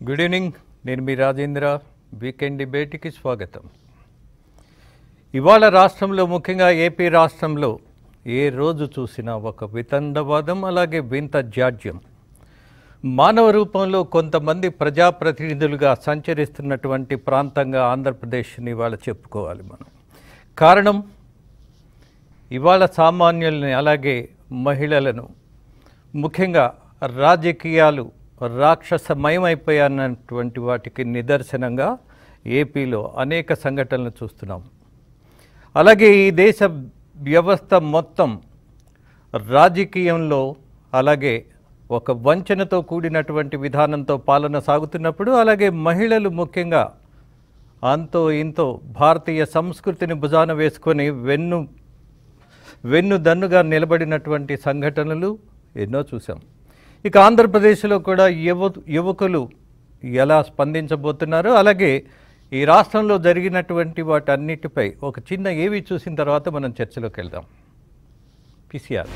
Good evening నేను మీ Rajendra weekend డిబేట్కి స్వాగతం ఇవాళ రాష్ట్రంలో ముఖ్యంగా ఏపీ రాష్ట్రంలో ఏ రోజు చూసినా ఒక వితండవాదం అలాగే వింత జాడ్యం మానవ రూపంలో కొంతమంది ప్రజాప్రతినిధులుగా సంచరిస్తున్నటువంటి ప్రాంతంగా ఆంధ్రప్రదేశ్ని ఇవాళ చెప్పుకోవాలి మనం కారణం ఇవాళ సామాన్యుల్ని అలాగే మహిళలను ముఖ్యంగా రాజకీయాలు రాక్షసమయమైపోయాన్నటువంటి వాటికి నిదర్శనంగా ఏపీలో అనేక సంఘటనలు చూస్తున్నాం అలాగే ఈ దేశ వ్యవస్థ మొత్తం రాజకీయంలో అలాగే ఒక వంచనతో కూడినటువంటి విధానంతో పాలన సాగుతున్నప్పుడు అలాగే మహిళలు ముఖ్యంగా అంతో ఇంతో భారతీయ సంస్కృతిని భుజాన వేసుకొని వెన్ను వెన్ను దన్నుగా నిలబడినటువంటి సంఘటనలు ఎన్నో చూసాం ఇక ఆంధ్రప్రదేశ్లో కూడా యువ యువకులు ఎలా స్పందించబోతున్నారు అలాగే ఈ రాష్ట్రంలో జరిగినటువంటి వాటన్నిటిపై ఒక చిన్న ఏవి చూసిన తర్వాత మనం చర్చలోకి వెళ్దాం పిసిఆర్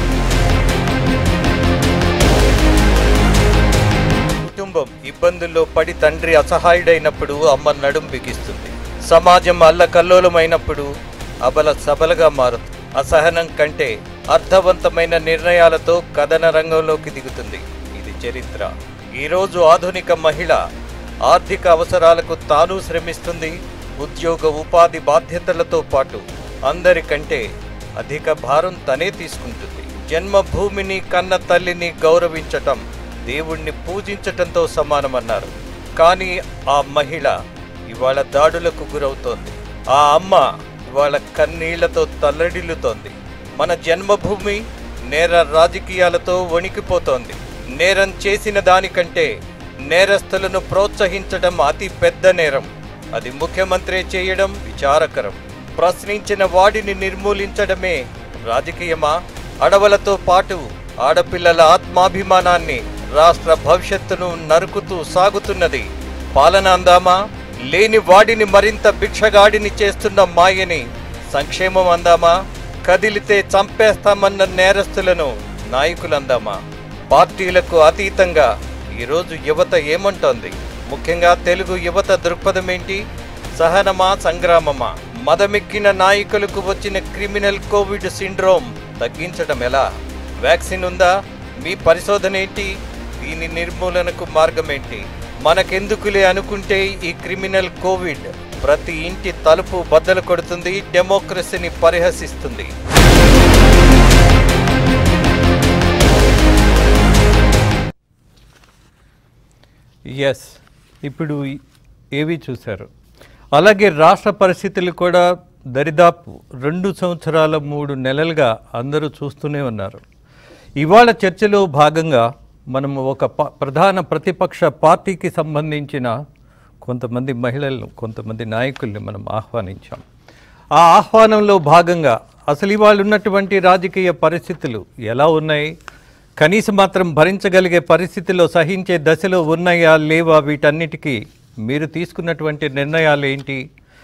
కుటుంబం ఇబ్బందుల్లో పడి తండ్రి అసహాయుడైనప్పుడు అమ్మ నడుం బిగిస్తుంది సమాజం అల్లకల్లోలమైనప్పుడు అబల సబలగా మారుతుంది అసహనం కంటే అర్థవంతమైన నిర్ణయాలతో కథన రంగంలోకి దిగుతుంది ఇది చరిత్ర ఈరోజు ఆధునిక మహిళ ఆర్థిక అవసరాలకు తాను శ్రమిస్తుంది ఉద్యోగ ఉపాధి బాధ్యతలతో పాటు అందరికంటే అధిక భారం తనే తీసుకుంటుంది జన్మభూమిని కన్న తల్లిని గౌరవించటం దేవుణ్ణి పూజించటంతో సమానమన్నారు కానీ ఆ మహిళ ఇవాళ దాడులకు గురవుతోంది ఆ అమ్మ ఇవాళ కన్నీళ్లతో తల్లడిల్లుతోంది మన జన్మభూమి నేర రాజకీయాలతో వణికిపోతోంది నేరం చేసిన దానికంటే నేరస్తులను ప్రోత్సహించడం అతి పెద్ద నేరం అది ముఖ్యమంత్రి చేయడం విచారకరం ప్రశ్నించిన వాడిని నిర్మూలించడమే రాజకీయమా అడవులతో పాటు ఆడపిల్లల ఆత్మాభిమానాన్ని రాష్ట్ర భవిష్యత్తును నరుకుతూ సాగుతున్నది పాలన అందామా లేని వాడిని మరింత భిక్షగాడిని చేస్తున్న మాయని సంక్షేమం అందామా కదిలితే చంపేస్తామన్న నేరస్తులను నాయకులందామా పార్టీలకు అతీతంగా ఈరోజు యువత ఏమంటోంది ముఖ్యంగా తెలుగు యువత దృక్పథం ఏంటి సహనమా సంగ్రామమా మదమెక్కిన నాయకులకు వచ్చిన క్రిమినల్ కోవిడ్ సిండ్రోమ్ తగ్గించడం ఎలా వ్యాక్సిన్ ఉందా మీ పరిశోధన ఏంటి దీని నిర్మూలనకు మార్గం ఏంటి మనకెందుకులే అనుకుంటే ఈ క్రిమినల్ కోవిడ్ ప్రతి ఇంటి తలుపు బద్దలు కొడుతుంది డెమోక్రసీని పరిహసిస్తుంది ఎస్ ఇప్పుడు ఏవి చూశారు అలాగే రాష్ట్ర పరిస్థితులు కూడా దరిదాపు రెండు సంవత్సరాల మూడు నెలలుగా అందరూ చూస్తూనే ఉన్నారు ఇవాళ చర్చలో భాగంగా మనము ఒక ప- ప్రధాన ప్రతిపక్ష పార్టీకి సంబంధించిన కొంతమంది మహిళలను కొంతమంది నాయకుల్ని మనం ఆహ్వానించాం ఆ ఆహ్వానంలో భాగంగా అసలు ఇవాళ ఉన్నటువంటి రాజకీయ పరిస్థితులు ఎలా ఉన్నాయి కనీసం మాత్రం భరించగలిగే పరిస్థితిలో సహించే దశలో ఉన్నాయా లేవా వీటన్నిటికీ మీరు తీసుకున్నటువంటి నిర్ణయాలు ఏంటి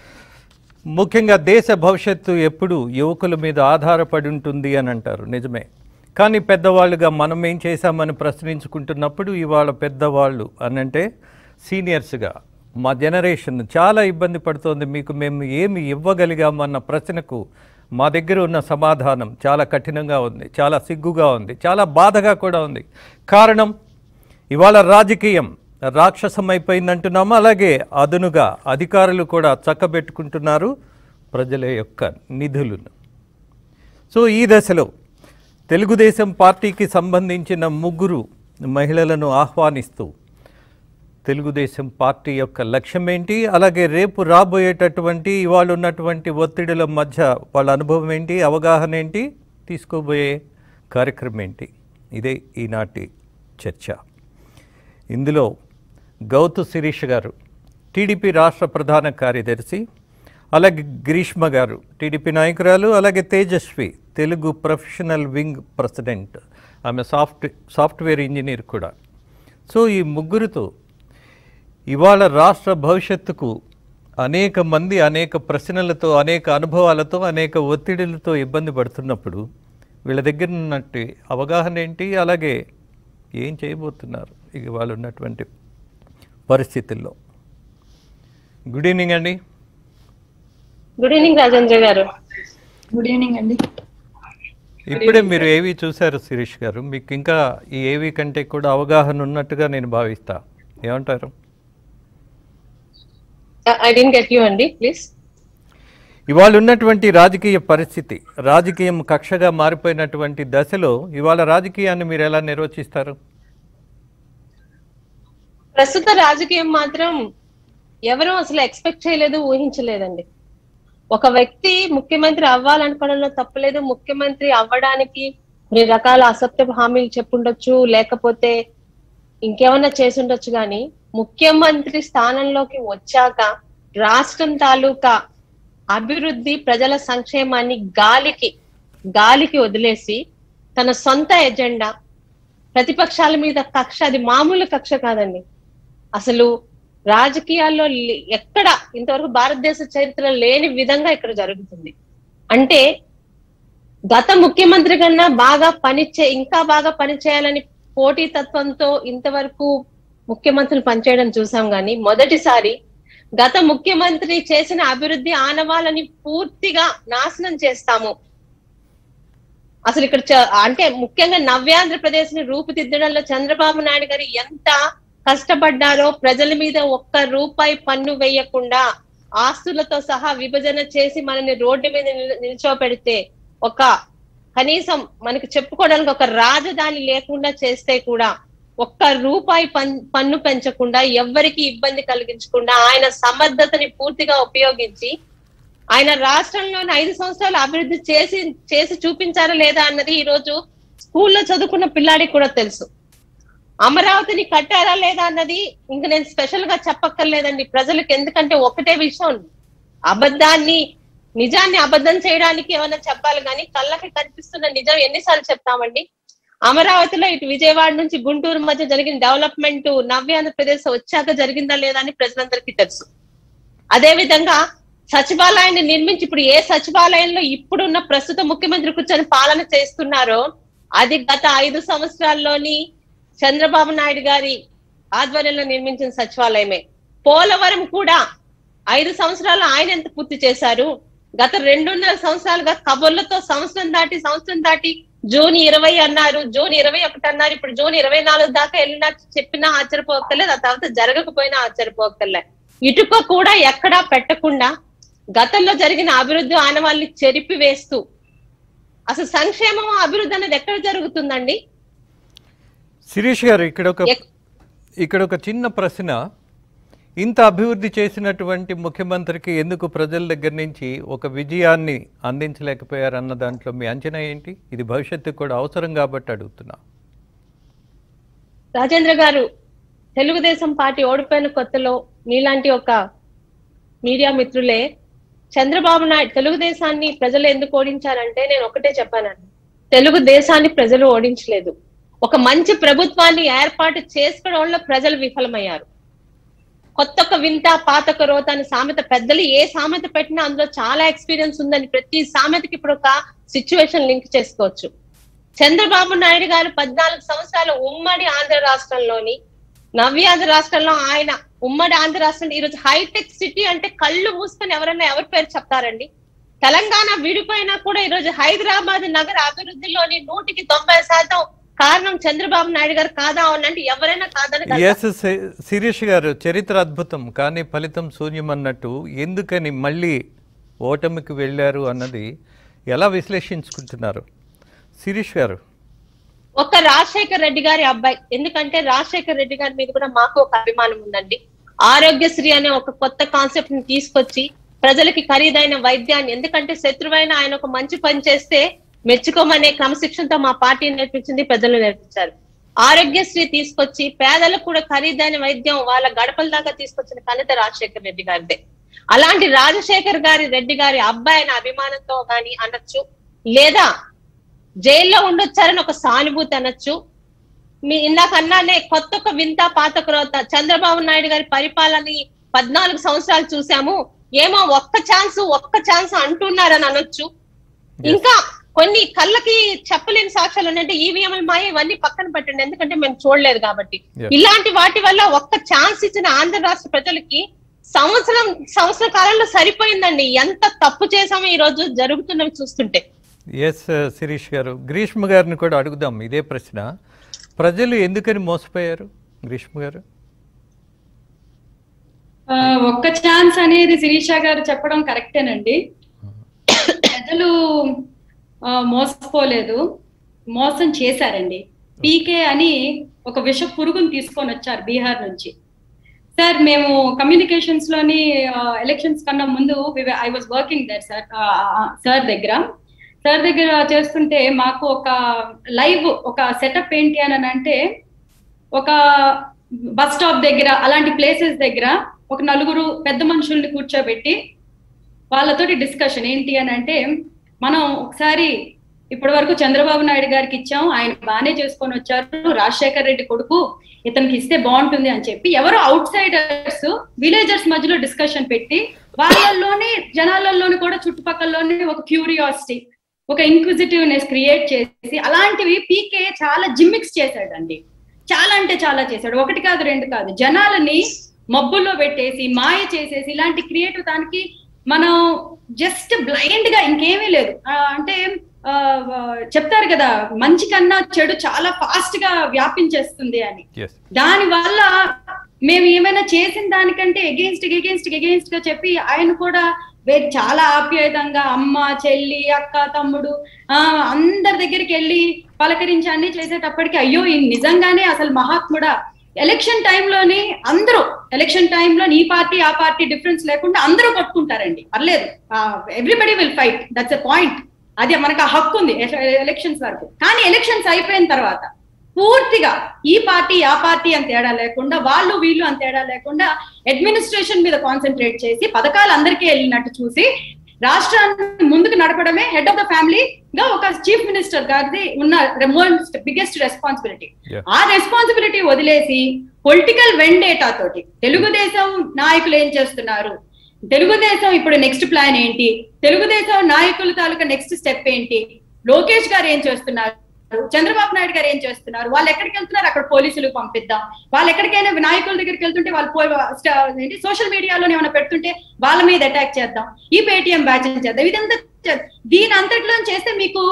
ముఖ్యంగా దేశ భవిష్యత్తు ఎప్పుడు యువకుల మీద ఆధారపడి ఉంటుంది అని అంటారు నిజమే కానీ పెద్దవాళ్ళుగా మనం ఏం చేశామని ప్రశ్నించుకుంటున్నప్పుడు ఇవాళ పెద్దవాళ్ళు అని అంటే సీనియర్స్గా మా జనరేషన్ చాలా ఇబ్బంది పడుతోంది మీకు మేము ఏమి ఇవ్వగలిగామన్న ప్రశ్నకు మా దగ్గర ఉన్న సమాధానం చాలా కఠినంగా ఉంది చాలా సిగ్గుగా ఉంది చాలా బాధగా కూడా ఉంది కారణం ఇవాళ రాజకీయం రాక్షసమైపోయిందంటున్నాము అలాగే అదనుగా అధికారులు కూడా చక్కబెట్టుకుంటున్నారు ప్రజల యొక్క నిధులను సో ఈ దశలో తెలుగుదేశం పార్టీకి సంబంధించిన ముగ్గురు మహిళలను ఆహ్వానిస్తూ తెలుగుదేశం పార్టీ యొక్క లక్ష్యం ఏంటి అలాగే రేపు రాబోయేటటువంటి ఇవాళ ఉన్నటువంటి ఒత్తిడిల మధ్య వాళ్ళ అనుభవం ఏంటి అవగాహన ఏంటి తీసుకోబోయే కార్యక్రమం ఏంటి ఇదే ఈనాటి చర్చ ఇందులో గౌతు శిరీష్ గారు టీడీపీ రాష్ట్ర ప్రధాన కార్యదర్శి అలాగే గ్రీష్మ గారు టీడీపీ నాయకురాలు అలాగే Tejaswi Telugu professional wing president ఆమె సాఫ్ట్ సాఫ్ట్వేర్ ఇంజనీర్ కూడా సో ఈ ముగ్గురితో ఇవాళ రాష్ట్ర భవిష్యత్తుకు అనేక మంది అనేక ప్రశ్నలతో అనేక అనుభవాలతో అనేక ఒత్తిడిలతో ఇబ్బంది పడుతున్నప్పుడు వీళ్ళ దగ్గర ఉన్నట్టు అవగాహన ఏంటి అలాగే ఏం చేయబోతున్నారు ఇక వాళ్ళు ఉన్నటువంటి పరిస్థితుల్లో గుడ్ ఈవినింగ్ అండి good evening Rajendra garu good evening అండి ఇప్పుడే మీరు ఏవి చూశారు శిరీష్ గారు మీకు ఇంకా ఈ ఏవి కంటే కూడా అవగాహన ఉన్నట్టుగా నేను భావిస్తా ఏమంటారు ఐ డెంట్ గెట్ యూ అండి ప్లీజ్ ఇవాళ ఉన్నటువంటి రాజకీయ పరిస్థితి రాజకీయం కక్షగా మారిపోయినటువంటి దశలో ఇవాళ రాజకీయాన్ని మీరు ఎలా నిర్వచిస్తారు ప్రస్తుత రాజకీయం మాత్రం ఎవరూ అసలు ఎక్స్పెక్ట్ చేయలేదు ఊహించలేదండి ఒక వ్యక్తి ముఖ్యమంత్రి అవ్వాలనుకోవడంలో తప్పలేదు ముఖ్యమంత్రి అవ్వడానికి కొన్ని రకాల అసత్యపు హామీలు చెప్పుండొచ్చు లేకపోతే ఇంకేమన్నా చేసి ఉండొచ్చు కానీ ముఖ్యమంత్రి స్థానంలోకి వచ్చాక రాష్ట్రం తాలూకా అభివృద్ధి ప్రజల సంక్షేమాన్ని గాలికి గాలికి వదిలేసి తన సొంత ఎజెండా ప్రతిపక్షాల మీద కక్ష అది మామూలు కక్ష కాదండి అసలు రాజకీయాల్లో లే- ఎక్కడ ఇంతవరకు భారతదేశ చరిత్రలో లేని విధంగా ఇక్కడ జరుగుతుంది అంటే గత ముఖ్యమంత్రి కన్నా బాగా పనిచే ఇంకా బాగా పనిచేయాలని పోటీ తత్వంతో ఇంతవరకు ముఖ్యమంత్రులు పనిచేయడం చూసాం గాని మొదటిసారి గత ముఖ్యమంత్రి చేసిన అభివృద్ధి ఆనవాళ్ళని పూర్తిగా నాశనం చేస్తాము అసలు ఇక్కడ చ- అంటే ముఖ్యంగా నవ్యాంధ్రప్రదేశ్ ని రూపుదిద్దడంలో చంద్రబాబు నాయుడు గారు ఎంత కష్టపడ్డారో ప్రజల మీద ఒక్క రూపాయి పన్ను వేయకుండా ఆస్తులతో సహా విభజన చేసి మనని రోడ్డు మీద నిల్- నిల్చోపెడితే ఒక కనీసం మనకి చెప్పుకోవడానికి ఒక రాజధాని లేకుండా చేస్తే కూడా ఒక్క రూపాయి పన్- పన్ను పెంచకుండా ఎవ్వరికి ఇబ్బంది కలిగించకుండా ఆయన సమర్థతని పూర్తిగా ఉపయోగించి ఆయన రాష్ట్రంలోని ఐదు సంవత్సరాలు అభివృద్ధి చేసి చేసి చూపించారా లేదా అన్నది ఈ రోజు స్కూల్లో చదువుకున్న పిల్లాడికి కూడా తెలుసు అమరావతిని కట్టారా లేదా అన్నది ఇంక నేను స్పెషల్ గా చెప్పక్కర్లేదండి ప్రజలకు ఎందుకంటే ఒకటే విషయం అబద్ధాన్ని నిజాన్ని అబద్ధం చేయడానికి ఏమైనా చెప్పాలి కానీ కళ్ళకి కనిపిస్తున్న నిజం ఎన్నిసార్లు చెప్తామండి అమరావతిలో ఇటు విజయవాడ నుంచి గుంటూరు మధ్య జరిగిన డెవలప్మెంట్ నవ్య ఆంధ్రప్రదేశ్ వచ్చాక జరిగిందా లేదా అని ప్రజలందరికీ తెలుసు అదే విధంగా సచివాలయాన్ని నిర్మించి ఇప్పుడు ఏ సచివాలయంలో ఇప్పుడున్న ప్రస్తుత ముఖ్యమంత్రి కూర్చొని పాలన చేస్తున్నారో అది గత ఐదు సంవత్సరాల్లోని చంద్రబాబు నాయుడు గారి ఆధ్వర్యంలో నిర్మించిన సచివాలయమే పోలవరం కూడా ఐదు సంవత్సరాలు ఆయన ఎంత పూర్తి చేశారు గత రెండున్నర సంవత్సరాలుగా కబుర్లతో సంవత్సరం దాటి సంవత్సరం దాటి జూన్ ఇరవై అన్నారు జూన్ ఇరవై ఒకటి అన్నారు ఇప్పుడు జూన్ ఇరవై నాలుగు దాకా వెళ్ళినా చెప్పినా ఆశ్చర్యపోక్కర్లేదు ఆ తర్వాత జరగకపోయినా ఆశ్చర్యపోక్కర్లేదు ఇటుక కూడా ఎక్కడా పెట్టకుండా గతంలో జరిగిన అభివృద్ధి ఆనవాళ్ళని చెరిపి వేస్తూ అసలు సంక్షేమం అభివృద్ధి అనేది ఎక్కడ జరుగుతుందండి శిరీష్ గారు ఇక్కడ ఒక ఎక్- ఇక్కడ ఒక చిన్న ప్రశ్న ఇంత అభివృద్ధి చేసినటువంటి ముఖ్యమంత్రికి ఎందుకు ప్రజల దగ్గర నుంచి ఒక విజయాన్ని అందించలేకపోయారన్న దాంట్లో మీ అంచనా ఏంటి ఇది భవిష్యత్తుకు కూడా అవసరం కాబట్టి అడుగుతున్నా రాజేంద్ర గారు తెలుగుదేశం పార్టీ ఓడిపోయిన కొత్తలో మీలాంటి ఒక మీడియా మిత్రులే చంద్రబాబు నాయుడు తెలుగుదేశాన్ని ప్రజలు ఎందుకు ఓడించారంటే నేను ఒకటే చెప్పానండి తెలుగుదేశాన్ని ప్రజలు ఓడించలేదు ఒక మంచి ప్రభుత్వాన్ని ఏర్పాటు చేసుకోవడంలో ప్రజలు విఫలమయ్యారు కొత్త ఒక వింత పాత ఒక రోత అని సామెత పెద్దలు ఏ సామెత పెట్టినా అందులో చాలా ఎక్స్పీరియన్స్ ఉందని ప్రతి సామెతకి ఇప్పుడు ఒక సిచ్యువేషన్ లింక్ చేసుకోవచ్చు చంద్రబాబు నాయుడు గారు పద్నాలుగు సంవత్సరాలు ఉమ్మడి ఆంధ్ర రాష్ట్రంలోని నవ్యాంధ్ర రాష్ట్రంలో ఆయన ఉమ్మడి ఆంధ్ర రాష్ట్రంలో ఈరోజు హైటెక్ సిటీ అంటే కళ్ళు మూసుకొని ఎవరైనా ఎవరి పేరు చెప్తారండి తెలంగాణ విడిపోయినా కూడా ఈరోజు హైదరాబాద్ నగర అభివృద్ధిలోని నూటికి తొంభై శాతం కారణం చంద్రబాబు నాయుడు గారు కాదా అనంటే ఎవరైనా కాదని ఎస్ శిరీష్ గారు చరిత్ర అద్భుతం కానీ ఫలితం శూన్యం అన్నట్టు ఎందుకని మళ్ళీ ఓటమికి వెళ్ళారు అన్నది ఎలా విశ్లేషించుకుంటున్నారు శిరీష్ గారు ఒక రాజశేఖర్ రెడ్డి గారి అబ్బాయి ఎందుకంటే రాజశేఖర్ రెడ్డి గారి మీద కూడా మాకు ఒక అభిమానం ఉందండి ఆరోగ్యశ్రీ అనే ఒక కొత్త కాన్సెప్ట్ ని తీసుకొచ్చి ప్రజలకి ఖరీదైన వైద్యాన్ని ఎందుకంటే శత్రువైన ఆయన ఒక మంచి పని చేస్తే మెచ్చుకోమనే క్రమశిక్షణతో మా పార్టీ నేర్పించింది ప్రజలు నేర్పించారు ఆరోగ్యశ్రీ తీసుకొచ్చి పేదలకు కూడా ఖరీదైన వైద్యం వాళ్ళ గడపల దాకా తీసుకొచ్చిన ఘనత రాజశేఖర్ రెడ్డి గారిదే అలాంటి రాజశేఖర్ గారి రెడ్డి గారి అబ్బాయి అనే అభిమానంతో గాని అనొచ్చు లేదా జైల్లో ఉండొచ్చారని ఒక సానుభూతి అనొచ్చు మీ ఇందాక అన్నానే కొత్త ఒక వింత పాత క్రోత చంద్రబాబు నాయుడు గారి పరిపాలన పద్నాలుగు సంవత్సరాలు చూసాము ఏమో ఒక్క ఛాన్స్ ఒక్క ఛాన్స్ అంటున్నారని అనొచ్చు ఇంకా కొన్ని కళ్ళకి చెప్పలేని సాక్ష్యాలు ఉన్నాయంటే ఈవీఎంలు మాయ ఇవన్నీ పక్కన పెట్టండి ఎందుకంటే మేము చూడలేదు కాబట్టి Yeah. ఇలాంటి వాటి వల్ల ఒక్క ఛాన్స్ ఇచ్చిన ఆంధ్ర రాష్ట్ర ప్రజలకి సంవత్సరం సంవత్సర కాలంలో సరిపోయిందండి ఎంత తప్పు చేసామో ఈ రోజు జరుగుతున్నవి చూస్తుంటే ఎస్ శిరీష్ గారు గ్రీష్మ గారిని కూడా అడుగుదాం ఇదే ప్రశ్న ప్రజలు ఎందుకని మోసపోయారు గ్రీష్మ గారు ఆ, ఒక్క ఛాన్స్ అనేది శిరీష గారు చెప్పడం కరెక్టేనండి ప్రజలు ఆ, మోసపోలేదు మోసం చేశారండి పీకే అని ఒక విష పురుగును తీసుకొని వచ్చారు బీహార్ నుంచి సార్ మేము కమ్యూనికేషన్స్ లోని ఎలక్షన్స్ కన్నా ముందు I was working there sir sir దగ్గర సార్ దగ్గర చేస్తుంటే మాకు ఒక లైవ్ ఒక సెటప్ ఏంటి అని అంటే ఒక బస్ స్టాప్ దగ్గర అలాంటి ప్లేసెస్ దగ్గర ఒక నలుగురు పెద్ద మనుషుల్ని కూర్చోబెట్టి వాళ్ళతోటి డిస్కషన్ ఏంటి అని అంటే మనం ఒకసారి ఇప్పటి వరకు చంద్రబాబు నాయుడు గారికి ఇచ్చాం ఆయన బాగానే చేసుకొని వచ్చారు రాజశేఖర్ రెడ్డి కొడుకు ఇతనికి ఇస్తే బాగుంటుంది అని చెప్పి ఎవరో అవుట్ సైడర్స్ విలేజర్స్ మధ్యలో డిస్కషన్ పెట్టి వాళ్ళల్లోని జనాలలోని కూడా చుట్టుపక్కలలోని ఒక క్యూరియాసిటీ ఒక ఇంక్విజిటివ్నెస్ క్రియేట్ చేసి అలాంటివి పీకే చాలా జిమ్మిక్స్ చేశాడండి చాలా అంటే చాలా చేశాడు ఒకటి కాదు రెండు కాదు జనాలని మబ్బుల్లో పెట్టేసి మాయ చేసేసి ఇలాంటి క్రియేటివ్ దానికి మనం జస్ట్ బ్లైండ్ గా ఇంకేమీ లేదు ఆ, అంటే ఆ, ఆ, చెప్తారు కదా మంచి కన్నా చెడు చాలా ఫాస్ట్ గా వ్యాపించేస్తుంది అని ఎస్ దాని వల్ల మేము ఏమైనా చేసిన దానికంటే ఎగెన్స్ట్ ఎగెన్స్ట్ ఎగెన్స్ట్ గా చెప్పి ఆయన కూడా వే- చాలా ఆప్యాయతంగా అమ్మ చెల్లి అక్క తమ్ముడు ఆ అందరి దగ్గరికి వెళ్ళి పలకరించి అన్ని చేసేటప్పటికి అయ్యో ఈ నిజంగానే అసలు మహాత్ముడా ఎలక్షన్ టైంలోని అందరూ ఎలక్షన్ టైంలో ఈ పార్టీ ఆ పార్టీ డిఫరెన్స్ లేకుండా అందరూ కొట్టుకుంటారండి పర్లేదు everybody will fight that's a point అది మనకు ఆ హక్కు ఉంది ఎలక్షన్స్ వరకు కానీ ఎలక్షన్స్ అయిపోయిన తర్వాత పూర్తిగా ఈ పార్టీ ఆ పార్టీ అని తేడా లేకుండా వాళ్ళు వీళ్ళు అని తేడా లేకుండా అడ్మినిస్ట్రేషన్ మీద కాన్సన్ట్రేట్ చేసి పథకాలు అందరికీ వెళ్ళినట్టు చూసి రాష్ట్రాన్ని ముందుకు నడపడమే హెడ్ ఆఫ్ ద ఫ్యామిలీ గా ఒక చీఫ్ మినిస్టర్ గారిది ఉన్న మోస్ట్ బిగ్గెస్ట్ రెస్పాన్సిబిలిటీ Yeah. ఆ రెస్పాన్సిబిలిటీ వదిలేసి పొలిటికల్ వెండేటా తోటి తెలుగుదేశం నాయకులు ఏం చేస్తున్నారు తెలుగుదేశం ఇప్పుడు నెక్స్ట్ ప్లాన్ ఏంటి తెలుగుదేశం నాయకుల తాలూకా నెక్స్ట్ స్టెప్ ఏంటి లోకేష్ గారు ఏం చేస్తున్నారు చంద్రబాబు నాయుడు గారు ఏం చేస్తున్నారు వాళ్ళు ఎక్కడికి వెళ్తున్నారు అక్కడ పోలీసులు పంపిద్దాం వాళ్ళు ఎక్కడికైనా నాయకుల దగ్గరికి వెళ్తుంటే వాళ్ళు పో- స్ట- ఏంటి సోషల్ మీడియాలో ఏమైనా పెడుతుంటే వాళ్ళ మీద అటాక్ చేద్దాం ఈ పేటిఎం బ్యాచ్ చేద్దాం ఇదంతా చే- దీని అంతట్లో చేస్తే మీకు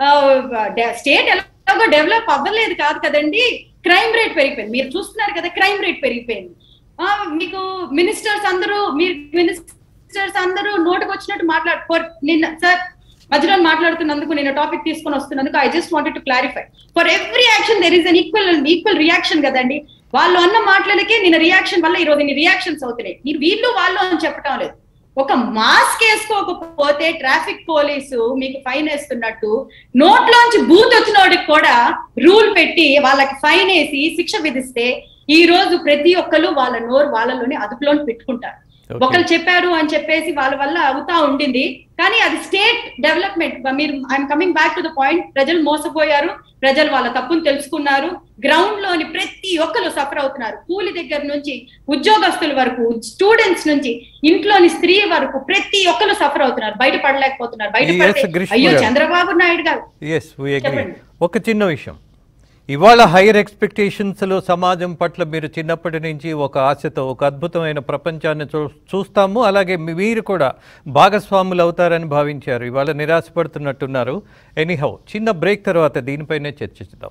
స్టేట్ ఎలాగో డెవలప్ అవ్వలేదు కాదు కదండి క్రైమ్ రేట్ పెరిగిపోయింది మీరు చూస్తున్నారు కదా క్రైమ్ రేట్ పెరిగిపోయింది ఆ, మీకు మినిస్టర్స్ అందరూ మీరు మినిస్టర్స్ అందరూ నోటుకు వచ్చినట్టు మాట్లాడు for- నిన్న సార్ మధ్యలో మాట్లాడుతున్నందుకు నేను టాపిక్ తీసుకొని వస్తున్నందుకు I just wanted to clarify for every action there is an equal equal reaction కదండి వాళ్ళు అన్న మాటలకే నేను రియాక్షన్ వల్ల ఈ రోజు ఇన్ని రియాక్షన్స్ అవుతున్నాయి మీరు వీళ్ళు వాళ్ళు అని చెప్పటం లేదు ఒక మాస్క్ వేసుకోకపోతే ట్రాఫిక్ పోలీసు మీకు ఫైన్ వేస్తున్నట్టు నోట్లోంచి బూత్ వచ్చిన వాడికి కూడా రూల్ పెట్టి వాళ్ళకి ఫైన్ వేసి శిక్ష విధిస్తే ఈ రోజు ప్రతి ఒక్కరు వాళ్ళ నోరు వాళ్ళలోనే అదుపులోని పెట్టుకుంటారు Okay. ఒకరు చెప్పారు అని చెప్పేసి వాళ్ళ వల్ల అవుతా ఉండింది కానీ అది స్టేట్ డెవలప్మెంట్ మీరు I'm coming back to the point ప్రజలు మోసపోయారు ప్రజలు వాళ్ళ తప్పును తెలుసుకున్నారు గ్రౌండ్ లోని ప్రతి ఒక్కరు సఫర్ అవుతున్నారు కూలి దగ్గర నుంచి ఉద్యోగస్తుల వరకు స్టూడెంట్స్ నుంచి ఇంట్లోని స్త్రీ వరకు ప్రతి ఒక్కరు సఫర్ అవుతున్నారు బయట పడలేకపోతున్నారు బయట Yes, పడితే, Grishma అయ్యో గారు. చంద్రబాబు నాయుడు గారు ఎస్ వీ అగ్రీ చెప్పండి. ఒక చిన్న విషయం ఇవాళ హైయర్ ఎక్స్పెక్టేషన్స్లో సమాజం పట్ల మీరు చిన్నప్పటి నుంచి ఒక ఆశతో ఒక అద్భుతమైన ప్రపంచాన్ని చూ చూస్తాము అలాగే మీ- మీరు కూడా భాగస్వాములు అవుతారని భావించారు ఇవాళ నిరాశపడుతున్నట్టున్నారు ఎనీహౌ చిన్న బ్రేక్ తర్వాత దీనిపైనే చర్చిద్దాం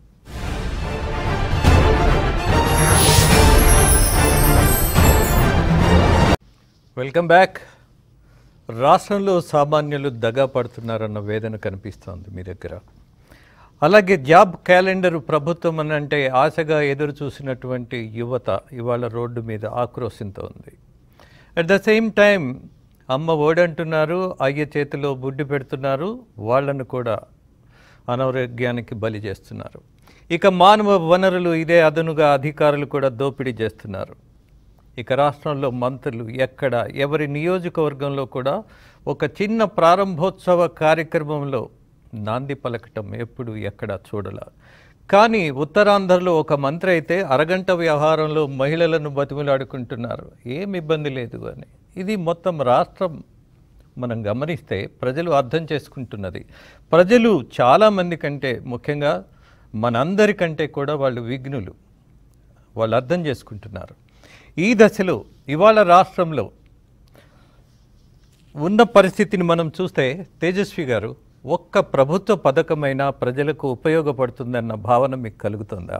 వెల్కమ్ బ్యాక్ రాష్ట్రంలో సామాన్యులు దగా పడుతున్నారన్న వేదన కనిపిస్తోంది మీ దగ్గర అలాగే జాబ్ క్యాలెండర్ ప్రభుత్వం అని అంటే ఆశగా ఎదురు చూసినటువంటి యువత ఇవాళ రోడ్డు మీద ఆక్రోశంతో ఉంది అట్ ద సేమ్ టైం అమ్మ ఓడంటున్నారు అయ్య చేతిలో బుడ్డి పెడుతున్నారు వాళ్ళను కూడా అనారోగ్యానికి బలి చేస్తున్నారు ఇక మానవ వనరులు ఇదే అదనుగా అధికారులు కూడా దోపిడీ చేస్తున్నారు ఇక రాష్ట్రంలో మంత్రులు ఎక్కడ ఎవరి నియోజకవర్గంలో కూడా ఒక చిన్న ప్రారంభోత్సవ కార్యక్రమంలో నాంది పలకటం ఎప్పుడు ఎక్కడ చూడాల కానీ ఉత్తరాంధ్రలో ఒక మంత్రి అయితే అరగంట వ్యవహారంలో మహిళలను బతిమలాడుకుంటున్నారు ఏం ఇబ్బంది లేదు అని ఇది మొత్తం రాష్ట్రం మనం గమనిస్తే ప్రజలు అర్థం చేసుకుంటున్నది ప్రజలు చాలామంది కంటే ముఖ్యంగా మనందరికంటే కూడా వాళ్ళు విఘ్నులు వాళ్ళు అర్థం చేసుకుంటున్నారు ఈ దశలో ఇవాళ రాష్ట్రంలో ఉన్న పరిస్థితిని మనం చూస్తే తేజస్వి గారు ఒక్క ప్రభుత్వ పథకమైనా ప్రజలకు ఉపయోగపడుతుందన్న భావన మీకు కలుగుతుందా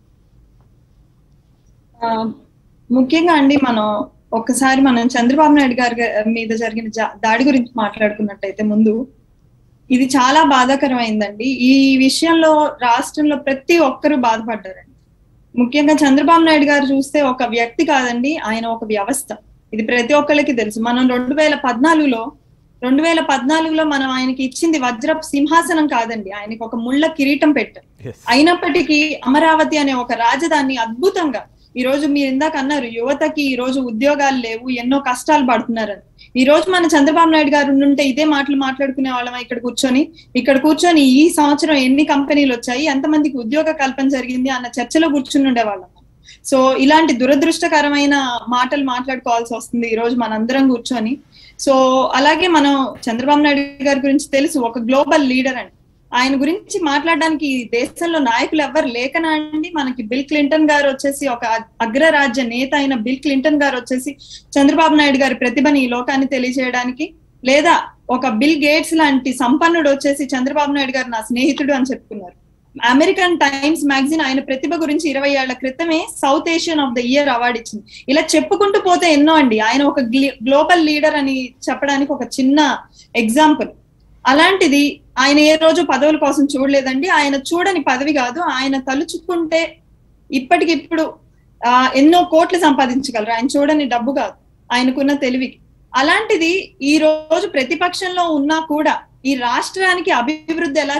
ఆ, ముఖ్యంగా అండి మనం ఒక్కసారి మనం చంద్రబాబు నాయుడు గారి గ- మీద జరిగిన జా- దాడి గురించి మాట్లాడుకున్నట్టయితే ముందు ఇది చాలా బాధాకరమైందండి ఈ విషయంలో రాష్ట్రంలో ప్రతి ఒక్కరూ బాధపడ్డారండి ముఖ్యంగా చంద్రబాబు నాయుడు గారు చూస్తే ఒక వ్యక్తి కాదండి ఆయన ఒక వ్యవస్థ ఇది ప్రతి ఒక్కరికి తెలుసు మనం రెండు వేల పద్నాలుగులో రెండు వేల పద్నాలుగులో మనం ఆయనకి ఇచ్చింది వజ్రపు సింహాసనం కాదండి ఆయనకి ఒక ముళ్ళ కిరీటం పెట్టాం Yes. అయినప్పటికీ అమరావతి అనే ఒక రాజధాని అద్భుతంగా ఈ రోజు మీరు ఇందాక అన్నారు యువతకి ఈ రోజు ఉద్యోగాలు లేవు ఎన్నో కష్టాలు పడుతున్నారని ఈ రోజు మన చంద్రబాబు నాయుడు గారు ఉంటే ఇదే మాటలు మాట్లాడుకునే వాళ్ళం ఇక్కడ కూర్చొని ఇక్కడ కూర్చొని ఈ సంవత్సరం ఎన్ని కంపెనీలు వచ్చాయి ఎంతమందికి ఉద్యోగ కల్పన జరిగింది అన్న చర్చలో కూర్చుని ఉండేవాళ్ళం సో ఇలాంటి దురదృష్టకరమైన మాటలు మాట్లాడుకోవాల్సి వస్తుంది ఈ రోజు మనందరం కూర్చొని సో అలాగే మనం చంద్రబాబు నాయుడు గారి గురించి తెలుసు ఒక గ్లోబల్ లీడర్ అండి ఆయన గురించి మాట్లాడడానికి ఈ దేశంలో నాయకులు ఎవరు లేకనా అండి మనకి బిల్ క్లింటన్ గారు వచ్చేసి ఒక అగ్రరాజ్య నేత అయిన బిల్ క్లింటన్ గారు వచ్చేసి చంద్రబాబు నాయుడు గారి ప్రతిభని ఈ లోకాన్ని తెలియజేయడానికి లేదా ఒక బిల్ గేట్స్ లాంటి సంపన్నుడు వచ్చేసి చంద్రబాబు నాయుడు గారు నా స్నేహితుడు అని చెప్పుకున్నారు అమెరికన్ టైమ్స్ మ్యాగజైన్ ఆయన ప్రతిభ గురించి ఇరవై ఏళ్ల క్రితమే South Asian of the year award ఇచ్చింది ఇలా చెప్పుకుంటూ పోతే ఎన్నో అండి ఆయన ఒక గ్లోబల్ లీడర్ అని చెప్పడానికి ఒక చిన్న ఎగ్జాంపుల్ అలాంటిది ఆయన ఏ రోజు పదవుల కోసం చూడలేదండి ఆయన చూడని పదవి కాదు ఆయన తలుచుకుంటే ఇప్పటికిప్పుడు ఆ, ఎన్నో కోట్లు సంపాదించగలరు ఆయన చూడని డబ్బు కాదు ఆయనకున్న తెలివికి అలాంటిది ఈ రోజు ప్రతిపక్షంలో ఉన్నా కూడా ఈ రాష్ట్రానికి అభివృద్ధి ఎలా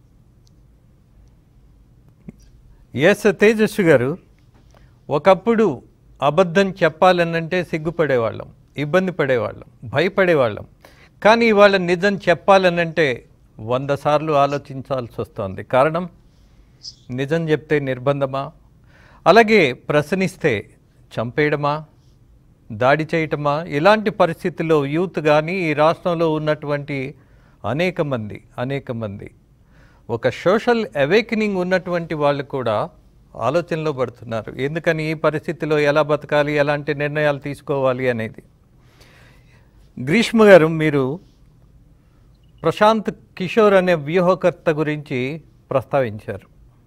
ఎస్ తేజస్వి గారు ఒకప్పుడు అబద్ధం చెప్పాలనంటే సిగ్గుపడేవాళ్ళం ఇబ్బంది పడేవాళ్ళం భయపడేవాళ్ళం కానీ ఇవాళ నిజం చెప్పాలనంటే వంద సార్లు ఆలోచించాల్సి వస్తుంది కారణం నిజం చెప్తే నిర్బంధమా అలాగే ప్రశ్నిస్తే చంపేయడమా దాడి చేయటమా ఇలాంటి పరిస్థితుల్లో యూత్ కానీ ఈ రాష్ట్రంలో ఉన్నటువంటి అనేక మంది అనేక మంది ఒక సోషల్ అవేకనింగ్ ఉన్నటువంటి వాళ్ళు కూడా ఆలోచనలో పడుతున్నారు ఎందుకని ఈ పరిస్థితిలో ఎలా బతకాలి ఎలాంటి నిర్ణయాలు తీసుకోవాలి అనేది గ్రీష్మ గారు మీరు ప్రశాంత్ కిషోర్ అనే వ్యూహకర్త గురించి ప్రస్తావించారు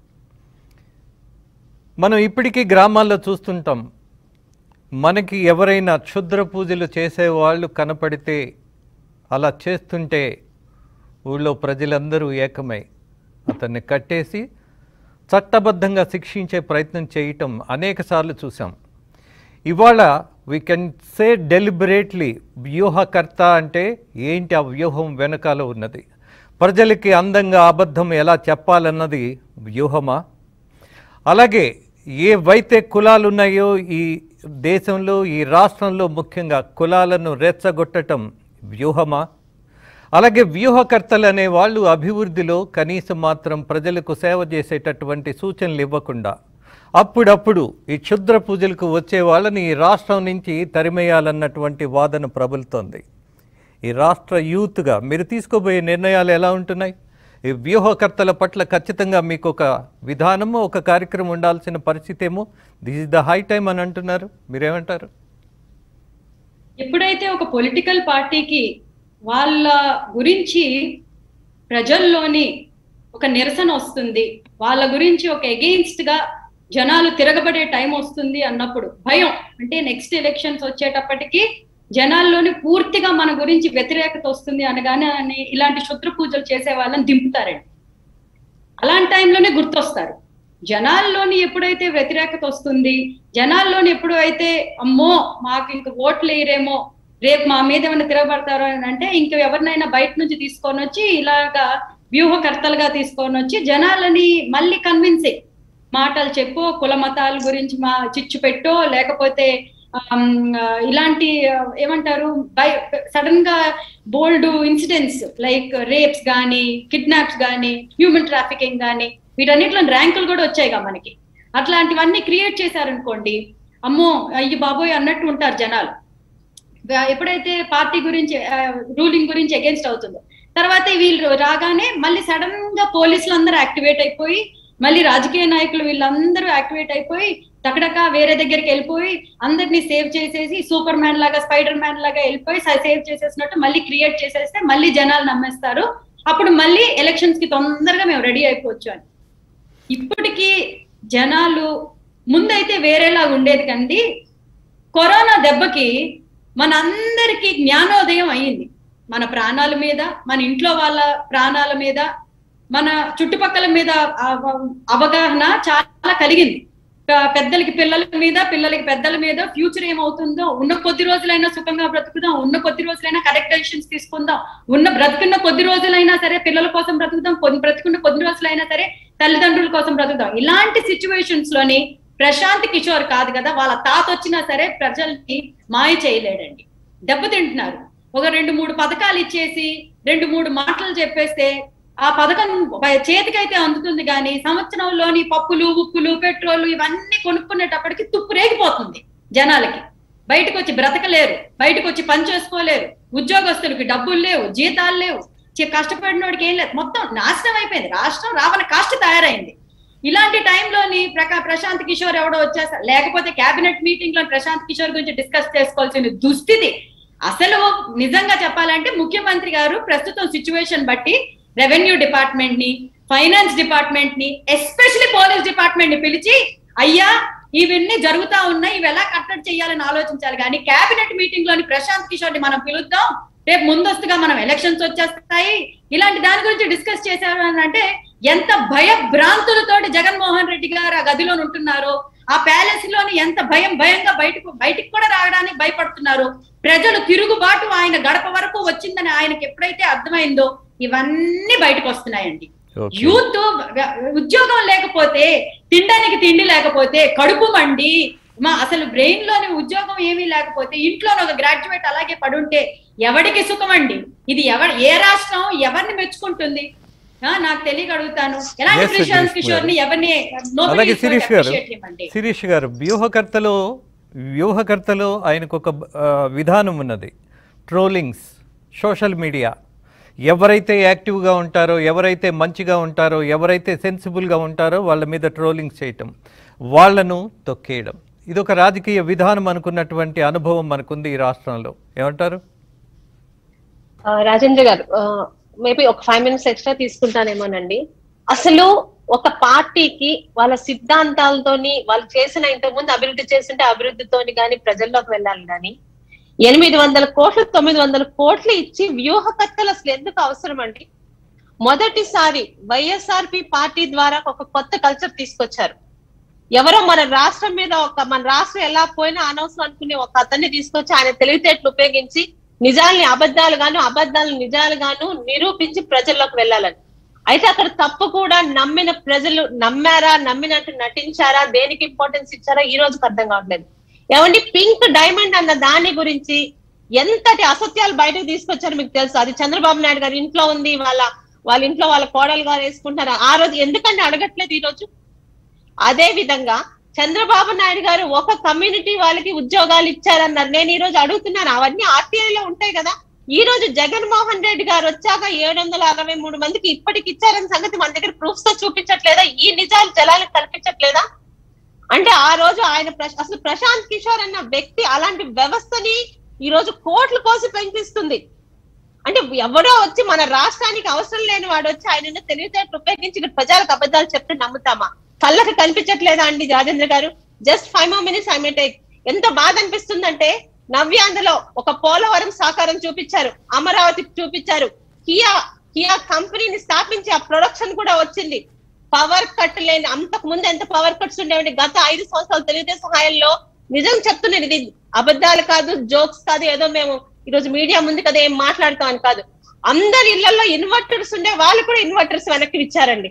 మనం ఇప్పటికీ గ్రామాల్లో చూస్తుంటాం మనకి ఎవరైనా క్షుద్ర పూజలు చేసేవాళ్ళు కనపడితే అలా చేస్తుంటే ఊళ్ళో ప్రజలందరూ ఏకమై అతన్ని కట్టేసి చట్టబద్ధంగా శిక్షించే ప్రయత్నం చేయటం అనేక సార్లు చూసాం ఇవాళ వీ కెన్ సే డెలిబరేట్లీ వ్యూహకర్త అంటే ఏంటి ఆ వ్యూహం వెనకాల ఉన్నది ప్రజలకి అందంగా అబద్ధం ఎలా చెప్పాలన్నది వ్యూహమా అలాగే ఏవైతే కులాలు ఉన్నాయో ఈ దేశంలో ఈ రాష్ట్రంలో ముఖ్యంగా కులాలను రెచ్చగొట్టటం వ్యూహమా అలాగే వ్యూహకర్తలు అనే వాళ్ళు అభివృద్ధిలో కనీసం మాత్రం ప్రజలకు సేవ చేసేటటువంటి సూచనలు ఇవ్వకుండా అప్పుడప్పుడు ఈ క్షుద్ర పూజలకు వచ్చే వాళ్ళని ఈ రాష్ట్రం నుంచి తరిమేయాలన్నటువంటి వాదన ప్రబలుతోంది ఈ రాష్ట్ర యూత్గా మీరు తీసుకోబోయే నిర్ణయాలు ఎలా ఉంటున్నాయి ఈ వ్యూహకర్తల పట్ల ఖచ్చితంగా మీకు ఒక విధానము ఒక కార్యక్రమం ఉండాల్సిన పరిస్థితి ఏమో this is the high time అని అంటున్నారు మీరేమంటారు ఎప్పుడైతే ఒక పొలిటికల్ పార్టీకి వాళ్ళ గురించి ప్రజల్లోని ఒక నిరసన వస్తుంది వాళ్ళ గురించి ఒక ఎగెయిన్స్ట్ గా జనాలు తిరగబడే టైం వస్తుంది అన్నప్పుడు భయం అంటే నెక్స్ట్ ఎలక్షన్స్ వచ్చేటప్పటికి జనాల్లోని పూర్తిగా మన గురించి వ్యతిరేకత వస్తుంది అనగానే అని ఇలాంటి శుద్ర పూజలు చేసే వాళ్ళని దింపుతారండి అలాంటి టైంలోనే గుర్తొస్తారు జనాల్లోని ఎప్పుడైతే వ్యతిరేకత వస్తుంది జనాల్లోని ఎప్పుడు అయితే అమ్మో మాకు ఇంక ఓట్లు వేయరేమో రేపు మా మీద ఏమైనా తిరగబడతారో అని అంటే ఇంక ఎవరినైనా బయట నుంచి తీసుకొని వచ్చి ఇలాగా వ్యూహకర్తలుగా తీసుకొని వచ్చి జనాలని మళ్ళీ కన్విన్సే మాటలు చెప్పు కుల మతాల గురించి మా చిచ్చు పెట్టో లేకపోతే ఆమ్, ఆ, ఇలాంటి ఆ, ఏమంటారు బై సడన్ గా బోల్డ్ ఇన్సిడెంట్స్ లైక్ రేప్స్ గానీ కిడ్నాప్స్ గానీ హ్యూమన్ ట్రాఫికింగ్ గానీ వీటన్నిటిలో ర్యాంకులు కూడా వచ్చాయిగా మనకి అట్లాంటివన్నీ క్రియేట్ చేశారనుకోండి అమ్మో అయ్యి బాబోయ్ అన్నట్టు ఉంటారు జనాలు వ- ఎప్పుడైతే పార్టీ గురించి రూలింగ్ గురించి అగేన్స్ట్ అవుతుందో తర్వాత వీళ్ళు రాగానే మళ్ళీ సడన్ గా పోలీసులు అందరూ యాక్టివేట్ అయిపోయి మళ్ళీ రాజకీయ నాయకులు వీళ్ళందరూ యాక్టివేట్ అయిపోయి టకటక వేరే దగ్గరికి వెళ్ళిపోయి అందరినీ సేవ్ చేసేసి సూపర్ మ్యాన్ లాగా స్పైడర్ మ్యాన్ లాగా వెళ్ళిపోయి సేవ్ చేసేసినట్టు మళ్ళీ క్రియేట్ చేసేస్తే మళ్ళీ జనాలు నమ్మేస్తారు అప్పుడు మళ్ళీ ఎలక్షన్స్ కి తొందరగా మేము రెడీ అయిపోవచ్చు అని ఇప్పటికీ జనాలు ముందైతే వేరేలా ఉండేది కండి కరోనా దెబ్బకి మనందరికీ జ్ఞానోదయం అయ్యింది మన ప్రాణాల మీద మన ఇంట్లో వాళ్ళ ప్రాణాల మీద మన చుట్టుపక్కల మీద అవ- అవగాహన చాలా కలిగింది ప- పెద్దలకి పిల్లల మీద పిల్లలకి పెద్దల మీద ఫ్యూచర్ ఏమవుతుందో ఉన్న కొద్ది రోజులైనా సుఖంగా బ్రతుకుదాం ఉన్న కొద్ది రోజులైనా కరెక్ట్ డెసిషన్స్ తీసుకుందాం ఉన్న బ్రతుకున్న కొద్ది రోజులైనా సరే పిల్లల కోసం బ్రతుకుదాం కొద్ది బ్రతుకున్న కొద్ది రోజులైనా సరే తల్లిదండ్రుల కోసం బ్రతుకుదాం ఇలాంటి సిచ్యువేషన్స్ లోని ప్రశాంత్ కిషోర్ కాదు కదా వాళ్ళ తాత వచ్చినా సరే ప్రజల్ని మాయ చేయలేడండి దెబ్బతింటున్నారు ఒక రెండు మూడు పథకాలు ఇచ్చేసి రెండు మూడు మాటలు చెప్పేస్తే ఆ పథకం బయ- చేతికైతే అందుతుంది కానీ సంవత్సరంలోని పప్పులు ఉప్పులు పెట్రోల్ ఇవన్నీ కొనుక్కునేటప్పటికి తుప్పు రేగిపోతుంది జనాలకి బయటకు వచ్చి బ్రతకలేరు బయటకు వచ్చి పని చేసుకోలేరు ఉద్యోగస్తులకి డబ్బులు లేవు జీతాలు లేవు చి- కష్టపడినోడికి ఏం లేదు మొత్తం నాశనం అయిపోయింది రాష్ట్రం రావణ కాస్ట్ తయారైంది ఇలాంటి టైంలోని ప్రకా ప్రశాంత్ కిషోర్ ఎవడో వచ్చేసా లేకపోతే కేబినెట్ మీటింగ్ లో ప్రశాంత్ కిషోర్ గురించి డిస్కస్ చేసుకోవాల్సిన దుస్థితి అసలు నిజంగా చెప్పాలంటే ముఖ్యమంత్రి గారు ప్రస్తుతం సిచ్యువేషన్ బట్టి రెవెన్యూ డిపార్ట్మెంట్ ని ఫైనాన్స్ డిపార్ట్మెంట్ ని ఎస్పెషల్లీ పోలీస్ డిపార్ట్మెంట్ ని పిలిచి అయ్యా ఇవన్నీ జరుగుతా ఉన్నాయి ఇవి ఎలా కట్టడి చేయాలని ఆలోచించాలి కానీ కేబినెట్ మీటింగ్ లోని ప్రశాంత్ కిషోర్ ని మనం పిలుద్దాం రేపు ముందస్తుగా మనం ఎలక్షన్స్ వచ్చేస్తాయి ఇలాంటి దాని గురించి డిస్కస్ చేశారు అని అంటే ఎంత భయభ్రాంతులతోటి జగన్మోహన్ రెడ్డి గారు ఆ గదిలో ఉంటున్నారో ఆ ప్యాలెస్ లోని ఎంత భయం భయంగా బయటకు బయటికి కూడా రావడానికి భయపడుతున్నారు ప్రజలు తిరుగుబాటు ఆయన గడప వరకు వచ్చిందని ఆయనకి ఎప్పుడైతే అర్థమైందో ఇవన్నీ బయటకు వస్తున్నాయండి ఓకే యూత్ ఉద్యోగం లేకపోతే తినడానికి తిండి లేకపోతే కడుపు మండి మా అసలు బ్రెయిన్ లోని ఉద్యోగం ఏమీ లేకపోతే ఇంట్లోనే ఒక గ్రాడ్యుయేట్ అలాగే పడుంటే ఎవడికి సుఖం అండి ఇది ఎవరు ఏ రాష్ట్రం ఎవరిని మెచ్చుకుంటుంది ఆ, నాకు తెలియక అడుగుతాను ఎలాంటి Yes, ప్రశాంత్ Jagdish కిషోర్ ని ఎవరిని అలాగే శిరీష్ గారు ఇవ్వండి శిరీష్ గారు వ్యూహకర్తలో వ్యూహకర్తలో ఆయనకు ఒక ఆ, విధానం ఉన్నది ట్రోలింగ్స్ సోషల్ మీడియా ఎవరైతే యాక్టివ్గా ఉంటారో ఎవరైతే మంచిగా ఉంటారో ఎవరైతే సెన్సిబుల్గా ఉంటారో వాళ్ళ మీద ట్రోలింగ్స్ చేయటం వాళ్ళను తొక్కేయడం ఇది ఒక రాజకీయ విధానం అనుకున్నటువంటి అనుభవం మనకుంది ఈ రాష్ట్రంలో ఏమంటారు ఆ, రాజేంద్ర గారు మేబీ ఒక ఫైవ్ మినిట్స్ ఎక్స్ట్రా తీసుకుంటానేమోనండి అసలు ఒక పార్టీకి వాళ్ళ సిద్ధాంతాలతోని వాళ్ళు చేసిన ఇంతకుముందు అభివృద్ధి చేస్తుంటే అభివృద్ధితోని కానీ ప్రజల్లోకి వెళ్ళాలి కానీ ఎనిమిది వందల కోట్లు తొమ్మిది వందల కోట్లు ఇచ్చి వ్యూహకర్తలు అసలు ఎందుకు అవసరం అండి మొదటిసారి వైఎస్ఆర్పి పార్టీ ద్వారా ఒక కొత్త కల్చర్ తీసుకొచ్చారు ఎవరో మన రాష్ట్రం మీద ఒక మన రాష్ట్రం ఎలా పోయినా అనవసరం అనుకునే ఒక అతన్ని తీసుకొచ్చి ఆయన తెలివితేటలు ఉపయోగించి నిజాల్ని అబద్ధాలు గాను అబద్ధాలను నిజాలు గాను నిరూపించి ప్రజల్లోకి వెళ్ళాలని అయితే అక్కడ తప్పు కూడా నమ్మిన ప్రజలు నమ్మారా నమ్మినట్టు నటించారా దేనికి ఇంపార్టెన్స్ ఇచ్చారా ఈ రోజుకి అర్థం కావట్లేదు ఏమండి పింక్ డైమండ్ అన్న దాని గురించి ఎంతటి అసత్యాలు బయటకు తీసుకొచ్చారో మీకు తెలుసు అది చంద్రబాబు నాయుడు గారి ఇంట్లో ఉంది వాళ్ళ వాళ్ళ ఇంట్లో వాళ్ళ కోడలు గారు వేసుకుంటారు ఆ రోజు ఎందుకంటే అడగట్లేదు ఈ రోజు అదే విధంగా చంద్రబాబు నాయుడు గారు ఒక కమ్యూనిటీ వాళ్ళకి ఉద్యోగాలు ఇచ్చారన్నారు నేను ఈ రోజు అడుగుతున్నాను అవన్నీ RTI లో ఉంటాయి కదా ఈ రోజు జగన్మోహన్ రెడ్డి గారు వచ్చాక ఏడు వందల అరవై మూడు మందికి ఇప్పటికి ఇచ్చారన్న సంగతి మన దగ్గర ప్రూఫ్స్ తో చూపించట్లేదా ఈ నిజాలు జలాలకు కల్పించట్లేదా అంటే ఆ రోజు ఆయన ప్రశ్- అసలు ప్రశాంత్ కిషోర్ అన్న వ్యక్తి అలాంటి వ్యవస్థని ఈ రోజు కోట్లు కోసి పెంచిస్తుంది అంటే ఎవడో వచ్చి మన రాష్ట్రానికి అవసరం లేని వాడు వచ్చి ఆయన తెలివితేటలు ఉపయోగించి ఇక్కడ ప్రజలకు అబద్ధాలు చెప్తే నమ్ముతామా కళ్ళకి కనిపించట్లేదా అండి రాజేంద్ర గారు జస్ట్ ఫైవ్ మో మినిట్స్ ఐ మే టేక్ ఎంత బాధ అనిపిస్తుందంటే నవ్యాంధ్రలో ఒక పోలవరం సాకారం చూపించారు అమరావతి చూపించారు కియా కియా కంపెనీని స్థాపించి ఆ ప్రొడక్షన్ కూడా వచ్చింది పవర్ కట్ లేని అంతకు ముందు ఎంత పవర్ కట్స్ ఉండేవండి గత ఐదు సంవత్సరాలు తెలుగుదేశం హాయంలో నిజం చెప్తున్నాను ఇది అబద్ధాలు కాదు జోక్స్ కాదు ఏదో మేము ఈ రోజు మీడియా ముందు కదా ఏం మాట్లాడతాం అని కాదు అందరి ఇళ్లలో ఇన్వర్టర్స్ ఉండే వాళ్ళు కూడా ఇన్వర్టర్స్ వెనక్కి ఇచ్చారండి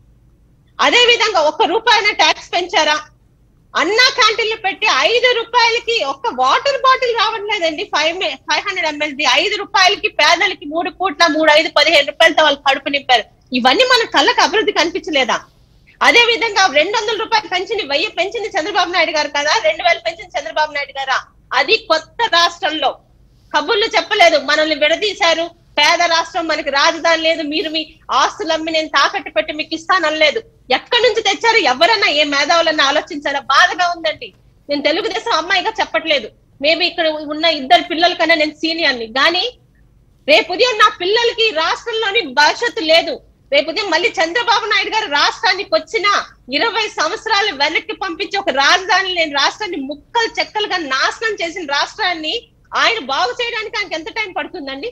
అదే విధంగా ఒక్క రూపాయన ట్యాక్స్ పెంచారా అన్నా క్యాంటీన్లు పెట్టి ఐదు రూపాయలకి ఒక్క వాటర్ బాటిల్ రావట్లేదండి ఫైవ్ ఫైవ్ హండ్రెడ్ ఎంఎల్ది ఐదు రూపాయలకి పేదలకి మూడు పూట్ల మూడు ఐదు పదిహేను రూపాయలతో వాళ్ళు కడుపు నింపారు ఇవన్నీ మన కళ్ళకి అభివృద్ధి కనిపించలేదా అదే విధంగా రెండు వందల రూపాయలు పెంచింది వెయ్యి పెంచింది చంద్రబాబు నాయుడు గారు కదా రెండు వేలు పెంచింది చంద్రబాబు నాయుడు గారా అది కొత్త రాష్ట్రంలో కబుర్లు చెప్పలేదు మనల్ని విడదీశారు పేద రాష్ట్రం మనకి రాజధాని లేదు మీరు మీ ఆస్తులమ్మి నేను తాకట్టు పెట్టి మీకు ఇస్తాననలేదు ఎక్కడి నుంచి తెచ్చారు ఎవరన్నా ఏ మేధావులన్నా ఆలోచించారా బాధగా ఉందండి నేను తెలుగుదేశం అమ్మాయిగా చెప్పట్లేదు మేబీ ఇక్కడ ఉన్న ఇద్దరు పిల్లల కన్నా నేను సీనియర్ని కానీ రేపు ఉదయం నా పిల్లలకి ఈ రాష్ట్రంలోని భవిష్యత్తు లేదు రేపు ఉదయం మళ్ళీ చంద్రబాబు నాయుడు గారు రాష్ట్రానికి వచ్చిన ఇరవై సంవత్సరాలు వెనక్కి పంపించి ఒక రాజధాని లేని రాష్ట్రాన్ని ముక్కలు చెక్కలుగా నాశనం చేసిన రాష్ట్రాన్ని ఆయన బాగు చేయడానికి ఆయనకి ఎంత టైం పడుతుందండి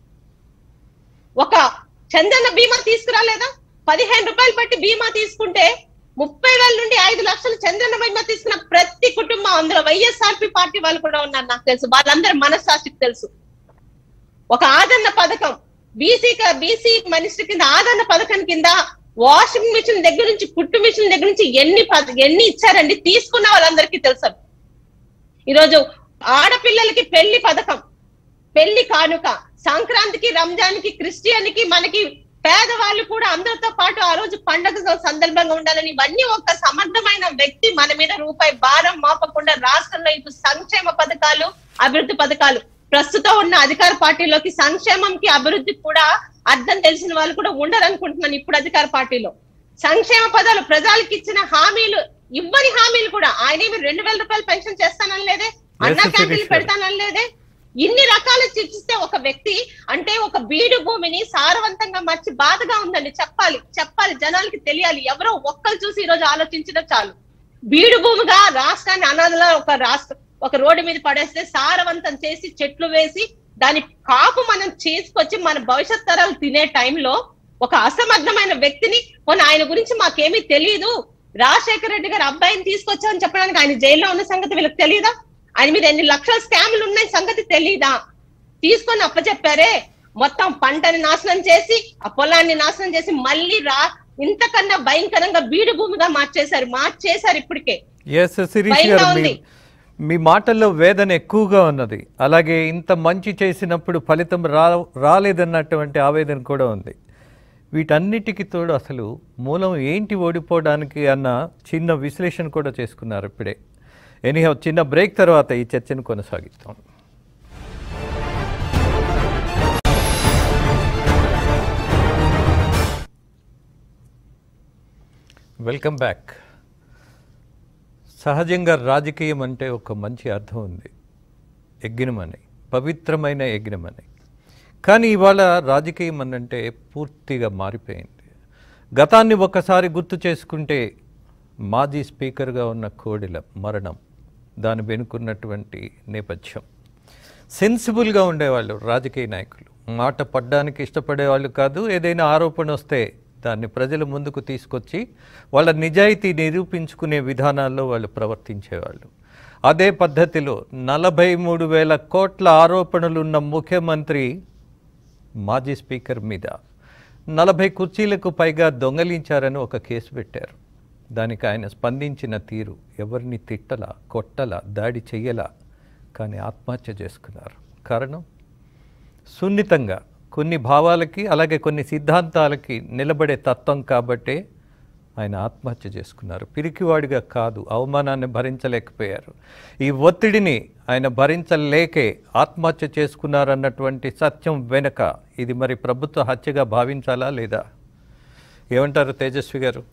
ఒక చందన బీమా తీసుకురాలేదా పదిహేను రూపాయలు పెట్టి బీమా తీసుకుంటే ముప్పై వేల నుండి ఐదు లక్షలు చంద్రన్న బీమా తీసుకున్న ప్రతి కుటుంబం అందులో వైఎస్ఆర్పి పార్టీ వాళ్ళు కూడా ఉన్నారు నాకు తెలుసు వాళ్ళందరి మనస్సాక్షికి తెలుసు ఒక ఆదరణ పథకం బీసీ బీసీ మనిషి కింద ఆదరణ పథకం కింద వాషింగ్ మిషన్ దగ్గర నుంచి కుట్టు మిషన్ దగ్గర నుంచి ఎన్ని పథ- ఎన్ని ఇచ్చారండి తీసుకున్న వాళ్ళందరికీ తెలుసు ఈరోజు ఆడపిల్లలకి పెళ్లి పథకం పెళ్లి కానుక సంక్రాంతికి రంజాన్ కి క్రిస్టియన్ కి మనకి పేదవాళ్ళు కూడా అందరితో పాటు ఆ రోజు పండగ సందర్భంగా ఉండాలని ఇవన్నీ ఒక సమర్థమైన వ్యక్తి మన మీద రూపాయి భారం మోపకుండా రాష్ట్రంలో ఇప్పుడు సంక్షేమ పథకాలు అభివృద్ధి పథకాలు ప్రస్తుతం ఉన్న అధికార పార్టీలోకి సంక్షేమంకి అభివృద్ధి కూడా అర్థం తెలిసిన వాళ్ళు కూడా ఉండరు అనుకుంటున్నాను ఇప్పుడు అధికార పార్టీలో సంక్షేమ పదాలు ప్రజలకు ఇచ్చిన హామీలు ఇవ్వని హామీలు కూడా ఆయన ఏమి రెండు వేల రూపాయలు పెన్షన్ చేస్తానని లేదే అన్నా శిరీష్ క్యాంటీన్లు గారు. పెడతానని లేదే ఇన్ని రకాలు చర్చిస్తే ఒక వ్యక్తి అంటే ఒక బీడు భూమిని సారవంతంగా మార్చి బాధగా ఉందండి చెప్పాలి చెప్పాలి జనాలకి తెలియాలి ఎవరో ఒక్కరు చూసి ఈ రోజు ఆలోచించడం చాలు బీడు భూమిగా రాష్ట్రాన్ని అనాథలా ఒక రాష్ట్ర ఒక రోడ్డు మీద పడేస్తే సారవంతం చేసి చెట్లు వేసి దాని కాపు మనం చేసుకొచ్చి మన భవిష్యత్ తరాలు తినే టైంలో ఒక అసమర్థమైన వ్యక్తిని పోనీ ఆయన గురించి మాకేమీ తెలియదు రాజశేఖర రెడ్డి గారు అబ్బాయిని తీసుకొచ్చామని చెప్పడానికి ఆయన జైల్లో ఉన్న సంగతి వీళ్ళకి తెలియదా ఆయన మీద ఎన్ని లక్షల స్కామ్లు ఉన్నాయి సంగతి తెలీదా తీసుకొని అప్పచెప్పారే మొత్తం పంటని నాశనం చేసి ఆ పొలాన్ని నాశనం చేసి మళ్ళీ రా ఇంతకన్నా భయంకరంగా బీడు భూమిగా మార్చేశారు మార్చేశారు ఇప్పటికే ఎస్ శిరీష్ భయంగా గారు ఉంది. మీ మీ మాటల్లో వేదన ఎక్కువగా ఉన్నది అలాగే ఇంత మంచి చేసినప్పుడు ఫలితం రా రాలేదన్నటువంటి ఆవేదన కూడా ఉంది వీటన్నిటికీ తోడు అసలు మూలం ఏంటి ఓడిపోవడానికి అన్న చిన్న విశ్లేషణ కూడా చేసుకున్నారు ఇప్పుడే ఎనీహౌ చిన్న బ్రేక్ తర్వాత ఈ చర్చను కొనసాగిస్తాం వెల్కమ్ బ్యాక్ సహజంగా రాజకీయం అంటే ఒక మంచి అర్థం ఉంది యజ్ఞమని పవిత్రమైన యజ్ఞమని కానీ ఇవాళ రాజకీయం అనంటే పూర్తిగా మారిపోయింది గతాన్ని ఒకసారి గుర్తు చేసుకుంటే మాజీ స్పీకర్గా ఉన్న కోడెల మరణం దాని వెనుకున్నటువంటి నేపథ్యం సెన్సిబుల్గా ఉండేవాళ్ళు రాజకీయ నాయకులు మాట పడ్డానికి ఇష్టపడేవాళ్ళు కాదు ఏదైనా ఆరోపణ వస్తే దాన్ని ప్రజల ముందుకు తీసుకొచ్చి వాళ్ళ నిజాయితీ నిరూపించుకునే విధానాల్లో వాళ్ళు ప్రవర్తించేవాళ్ళు అదే పద్ధతిలో నలభై మూడు వేల కోట్ల ఆరోపణలున్న ముఖ్యమంత్రి మాజీ స్పీకర్ మీద నలభై కుర్చీలకు పైగా దొంగలించారని ఒక కేసు పెట్టారు దానికి ఆయన స్పందించిన తీరు ఎవరిని తిట్టలా కొట్టలా దాడి చెయ్యలా కానీ ఆత్మహత్య చేసుకున్నారు కారణం సున్నితంగా కొన్ని భావాలకి అలాగే కొన్ని సిద్ధాంతాలకి నిలబడే తత్వం కాబట్టే ఆయన ఆత్మహత్య చేసుకున్నారు పిరికివాడిగా కాదు అవమానాన్ని భరించలేకపోయారు ఈ ఒత్తిడిని ఆయన భరించలేకే ఆత్మహత్య చేసుకున్నారన్నటువంటి సత్యం వెనుక ఇది మరి ప్రభుత్వ హత్యగా భావించాలా లేదా ఏమంటారు తేజస్వి గారు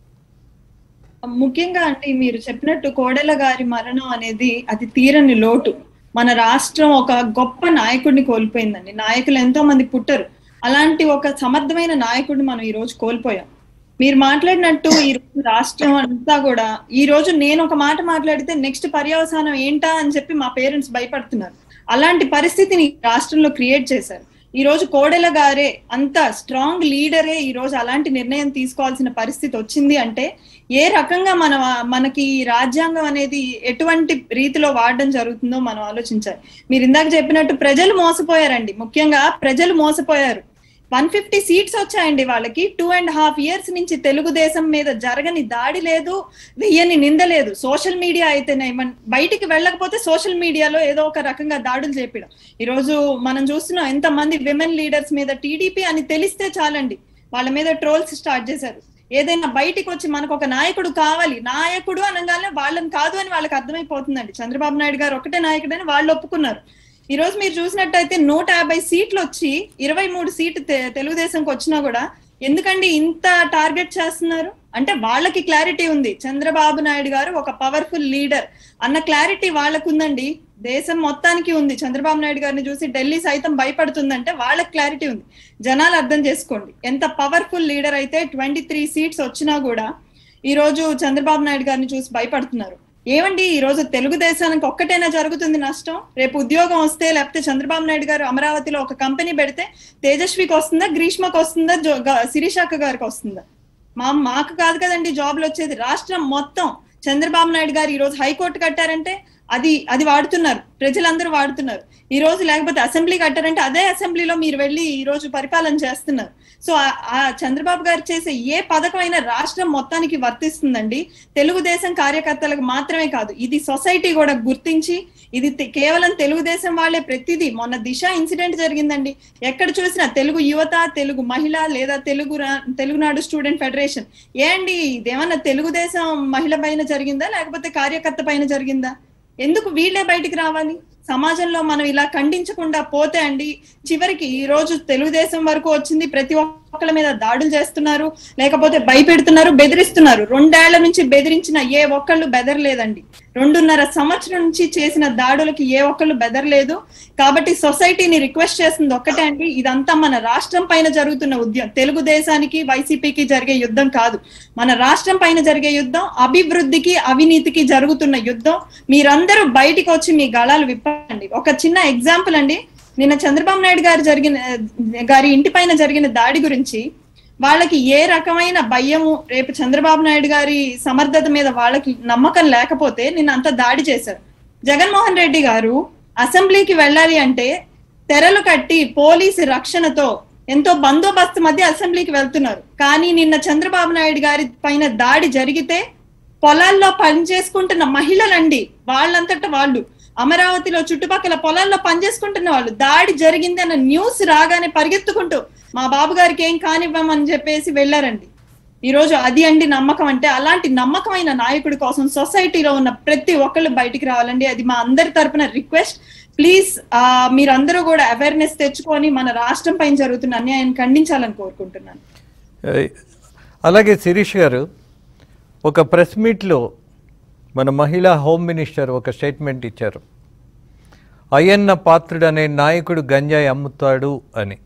ముఖ్యంగా అంటే మీరు చెప్పినట్టు కోడెల గారి మరణం అనేది అది తీరని లోటు మన రాష్ట్రం ఒక గొప్ప నాయకుడిని కోల్పోయిందండి నాయకులు ఎంతో మంది పుట్టరు అలాంటి ఒక సమర్థమైన నాయకుడిని మనం ఈ రోజు కోల్పోయాం మీరు మాట్లాడినట్టు ఈ రోజు రాష్ట్రం అంతా కూడా ఈ రోజు నేను ఒక మాట మాట్లాడితే నెక్స్ట్ పర్యవసానం ఏంటా అని చెప్పి మా పేరెంట్స్ భయపడుతున్నారు అలాంటి పరిస్థితిని ఈ రాష్ట్రంలో క్రియేట్ చేశారు ఈ రోజు కోడెల గారే అంత స్ట్రాంగ్ లీడరే ఈ రోజు అలాంటి నిర్ణయం తీసుకోవాల్సిన పరిస్థితి వచ్చింది అంటే ఏ రకంగా మన మనకి ఈ రాజ్యాంగం అనేది ఎటువంటి రీతిలో వాడడం జరుగుతుందో మనం ఆలోచించాలి మీరు ఇందాక చెప్పినట్టు ప్రజలు మోసపోయారండి ముఖ్యంగా ప్రజలు మోసపోయారు వన్ ఫిఫ్టీ సీట్స్ వచ్చాయండి వాళ్ళకి టూ అండ్ హాఫ్ ఇయర్స్ నుంచి తెలుగుదేశం మీద జరగని దాడి లేదు వెయ్యని నింద లేదు సోషల్ మీడియా అయితేనే మన బయటికి వెళ్ళకపోతే సోషల్ మీడియాలో ఏదో ఒక రకంగా దాడులు చేపడం ఈరోజు మనం చూస్తున్నాం ఎంతమంది విమెన్ లీడర్స్ మీద టీడీపీ అని తెలిస్తే చాలండి వాళ్ళ మీద ట్రోల్స్ స్టార్ట్ చేశారు ఏదైనా బయటికి వచ్చి మనకు ఒక నాయకుడు కావాలి నాయకుడు అనగానే వాళ్ళని కాదు అని వాళ్ళకి అర్థమైపోతుందండి చంద్రబాబు నాయుడు గారు ఒకటే నాయకుడు అని వాళ్ళు ఒప్పుకున్నారు ఈ రోజు మీరు చూసినట్టయితే నూట యాభై సీట్లు వచ్చి ఇరవై మూడు సీట్లు తె- తెలుగుదేశంకి వచ్చినా కూడా ఎందుకండి ఇంత టార్గెట్ చేస్తున్నారు అంటే వాళ్ళకి క్లారిటీ ఉంది చంద్రబాబు నాయుడు గారు ఒక పవర్ఫుల్ లీడర్ అన్న క్లారిటీ వాళ్ళకు ఉందండి దేశం మొత్తానికి ఉంది చంద్రబాబు నాయుడు గారిని చూసి ఢిల్లీ సైతం భయపడుతుందంటే వాళ్ళకి క్లారిటీ ఉంది జనాలు అర్థం చేసుకోండి ఎంత పవర్ఫుల్ లీడర్ అయితే ట్వంటీ త్రీ సీట్స్ వచ్చినా కూడా ఈ రోజు చంద్రబాబు నాయుడు గారిని చూసి భయపడుతున్నారు ఏమండి ఈ రోజు తెలుగుదేశానికి ఒక్కటైనా జరుగుతుంది నష్టం రేపు ఉద్యోగం వస్తే లేకపోతే చంద్రబాబు నాయుడు గారు అమరావతిలో ఒక కంపెనీ పెడితే తేజస్వికి వస్తుందా గ్రీష్మకి వస్తుందా జో- గా- శిరీషాక్క గారికి వస్తుందా మా మాకు కాదు కదండి జాబ్లు వచ్చేది రాష్ట్రం మొత్తం చంద్రబాబు నాయుడు గారు ఈ రోజు హైకోర్టు కట్టారంటే అది అది వాడుతున్నారు ప్రజలందరూ వాడుతున్నారు ఈ రోజు లేకపోతే అసెంబ్లీ కట్టారంటే అదే అసెంబ్లీలో మీరు వెళ్ళి ఈ రోజు పరిపాలన చేస్తున్నారు సో ఆ- ఆ చంద్రబాబు గారు చేసే ఏ పథకం అయినా రాష్ట్రం మొత్తానికి వర్తిస్తుందండి తెలుగుదేశం కార్యకర్తలకు మాత్రమే కాదు ఇది సొసైటీ కూడా గుర్తించి ఇది తె- కేవలం తెలుగుదేశం వాళ్ళే ప్రతిదీ మొన్న దిశ ఇన్సిడెంట్ జరిగిందండి ఎక్కడ చూసినా తెలుగు యువత తెలుగు మహిళ లేదా తెలుగు రా- తెలుగునాడు స్టూడెంట్ ఫెడరేషన్ ఏ అండి ఇదేమన్నా తెలుగుదేశం మహిళ పైన జరిగిందా లేకపోతే కార్యకర్త పైన జరిగిందా ఎందుకు వీళ్ళే బయటికి రావాలి సమాజంలో మనం ఇలా ఖండించకుండా పోతే అండి చివరికి ఈ రోజు తెలుగుదేశం వరకు వచ్చింది ప్రతి ఒక్కళ్ళ మీద దాడులు చేస్తున్నారు లేకపోతే భయపెడుతున్నారు బెదిరిస్తున్నారు రెండేళ్ల నుంచి బెదిరించిన ఏ ఒక్కళ్ళు బెదరలేదండి రెండున్నర సంవత్సరం నుంచి చేసిన దాడులకి ఏ ఒక్కళ్ళు బెదరలేదు కాబట్టి సొసైటీని రిక్వెస్ట్ చేస్తుంది ఒక్కటే అండి ఇదంతా మన రాష్ట్రం పైన జరుగుతున్న ఉద్యమం తెలుగుదేశానికి వైసీపీకి జరిగే యుద్ధం కాదు మన రాష్ట్రం పైన జరిగే యుద్ధం అభివృద్ధికి అవినీతికి జరుగుతున్న యుద్ధం మీరందరూ బయటికి వచ్చి మీ గళాలు విప్పండి ఒక చిన్న ఎగ్జాంపుల్ అండి నిన్న చంద్రబాబు నాయుడు గారు జరిగిన గారి ఇంటి పైన జరిగిన దాడి గురించి వాళ్ళకి ఏ రకమైన భయము రేపు చంద్రబాబు నాయుడు గారి సమర్థత మీద వాళ్ళకి నమ్మకం లేకపోతే నిన్న అంత దాడి చేశారు జగన్మోహన్ రెడ్డి గారు అసెంబ్లీకి వెళ్ళాలి అంటే తెరలు కట్టి పోలీసు రక్షణతో ఎంతో బందోబస్తు మధ్య అసెంబ్లీకి వెళ్తున్నారు కానీ నిన్న చంద్రబాబు నాయుడు గారి పైన దాడి జరిగితే పొలాల్లో పనిచేసుకుంటున్న మహిళలండి వాళ్ళంతట వాళ్ళు అమరావతిలో చుట్టుపక్కల పొలాల్లో పనిచేసుకుంటున్న వాళ్ళు దాడి జరిగింది అన్న న్యూస్ రాగానే పరిగెత్తుకుంటూ మా బాబు గారికి ఏం కానివ్వమని చెప్పేసి వెళ్ళారండి ఈ రోజు అది అండి నమ్మకం అంటే అలాంటి నమ్మకమైన నాయకుడి కోసం సొసైటీలో ఉన్న ప్రతి ఒక్కళ్ళు బయటికి రావాలండి అది మా అందరి తరపున రిక్వెస్ట్ ప్లీజ్ మీరందరూ కూడా అవేర్నెస్ తెచ్చుకొని మన రాష్ట్రం పైన జరుగుతున్న అన్యాయాన్ని ఖండించాలని కోరుకుంటున్నాను ఏ, అలాగే శిరీష్ గారు ఒక ప్రెస్ మీట్లో మన మహిళా హోమ్ మినిస్టర్ ఒక స్టేట్మెంట్ ఇచ్చారు అయ్యన్న పాత్రుడు అనే నాయకుడు గంజాయి అమ్ముతాడు అని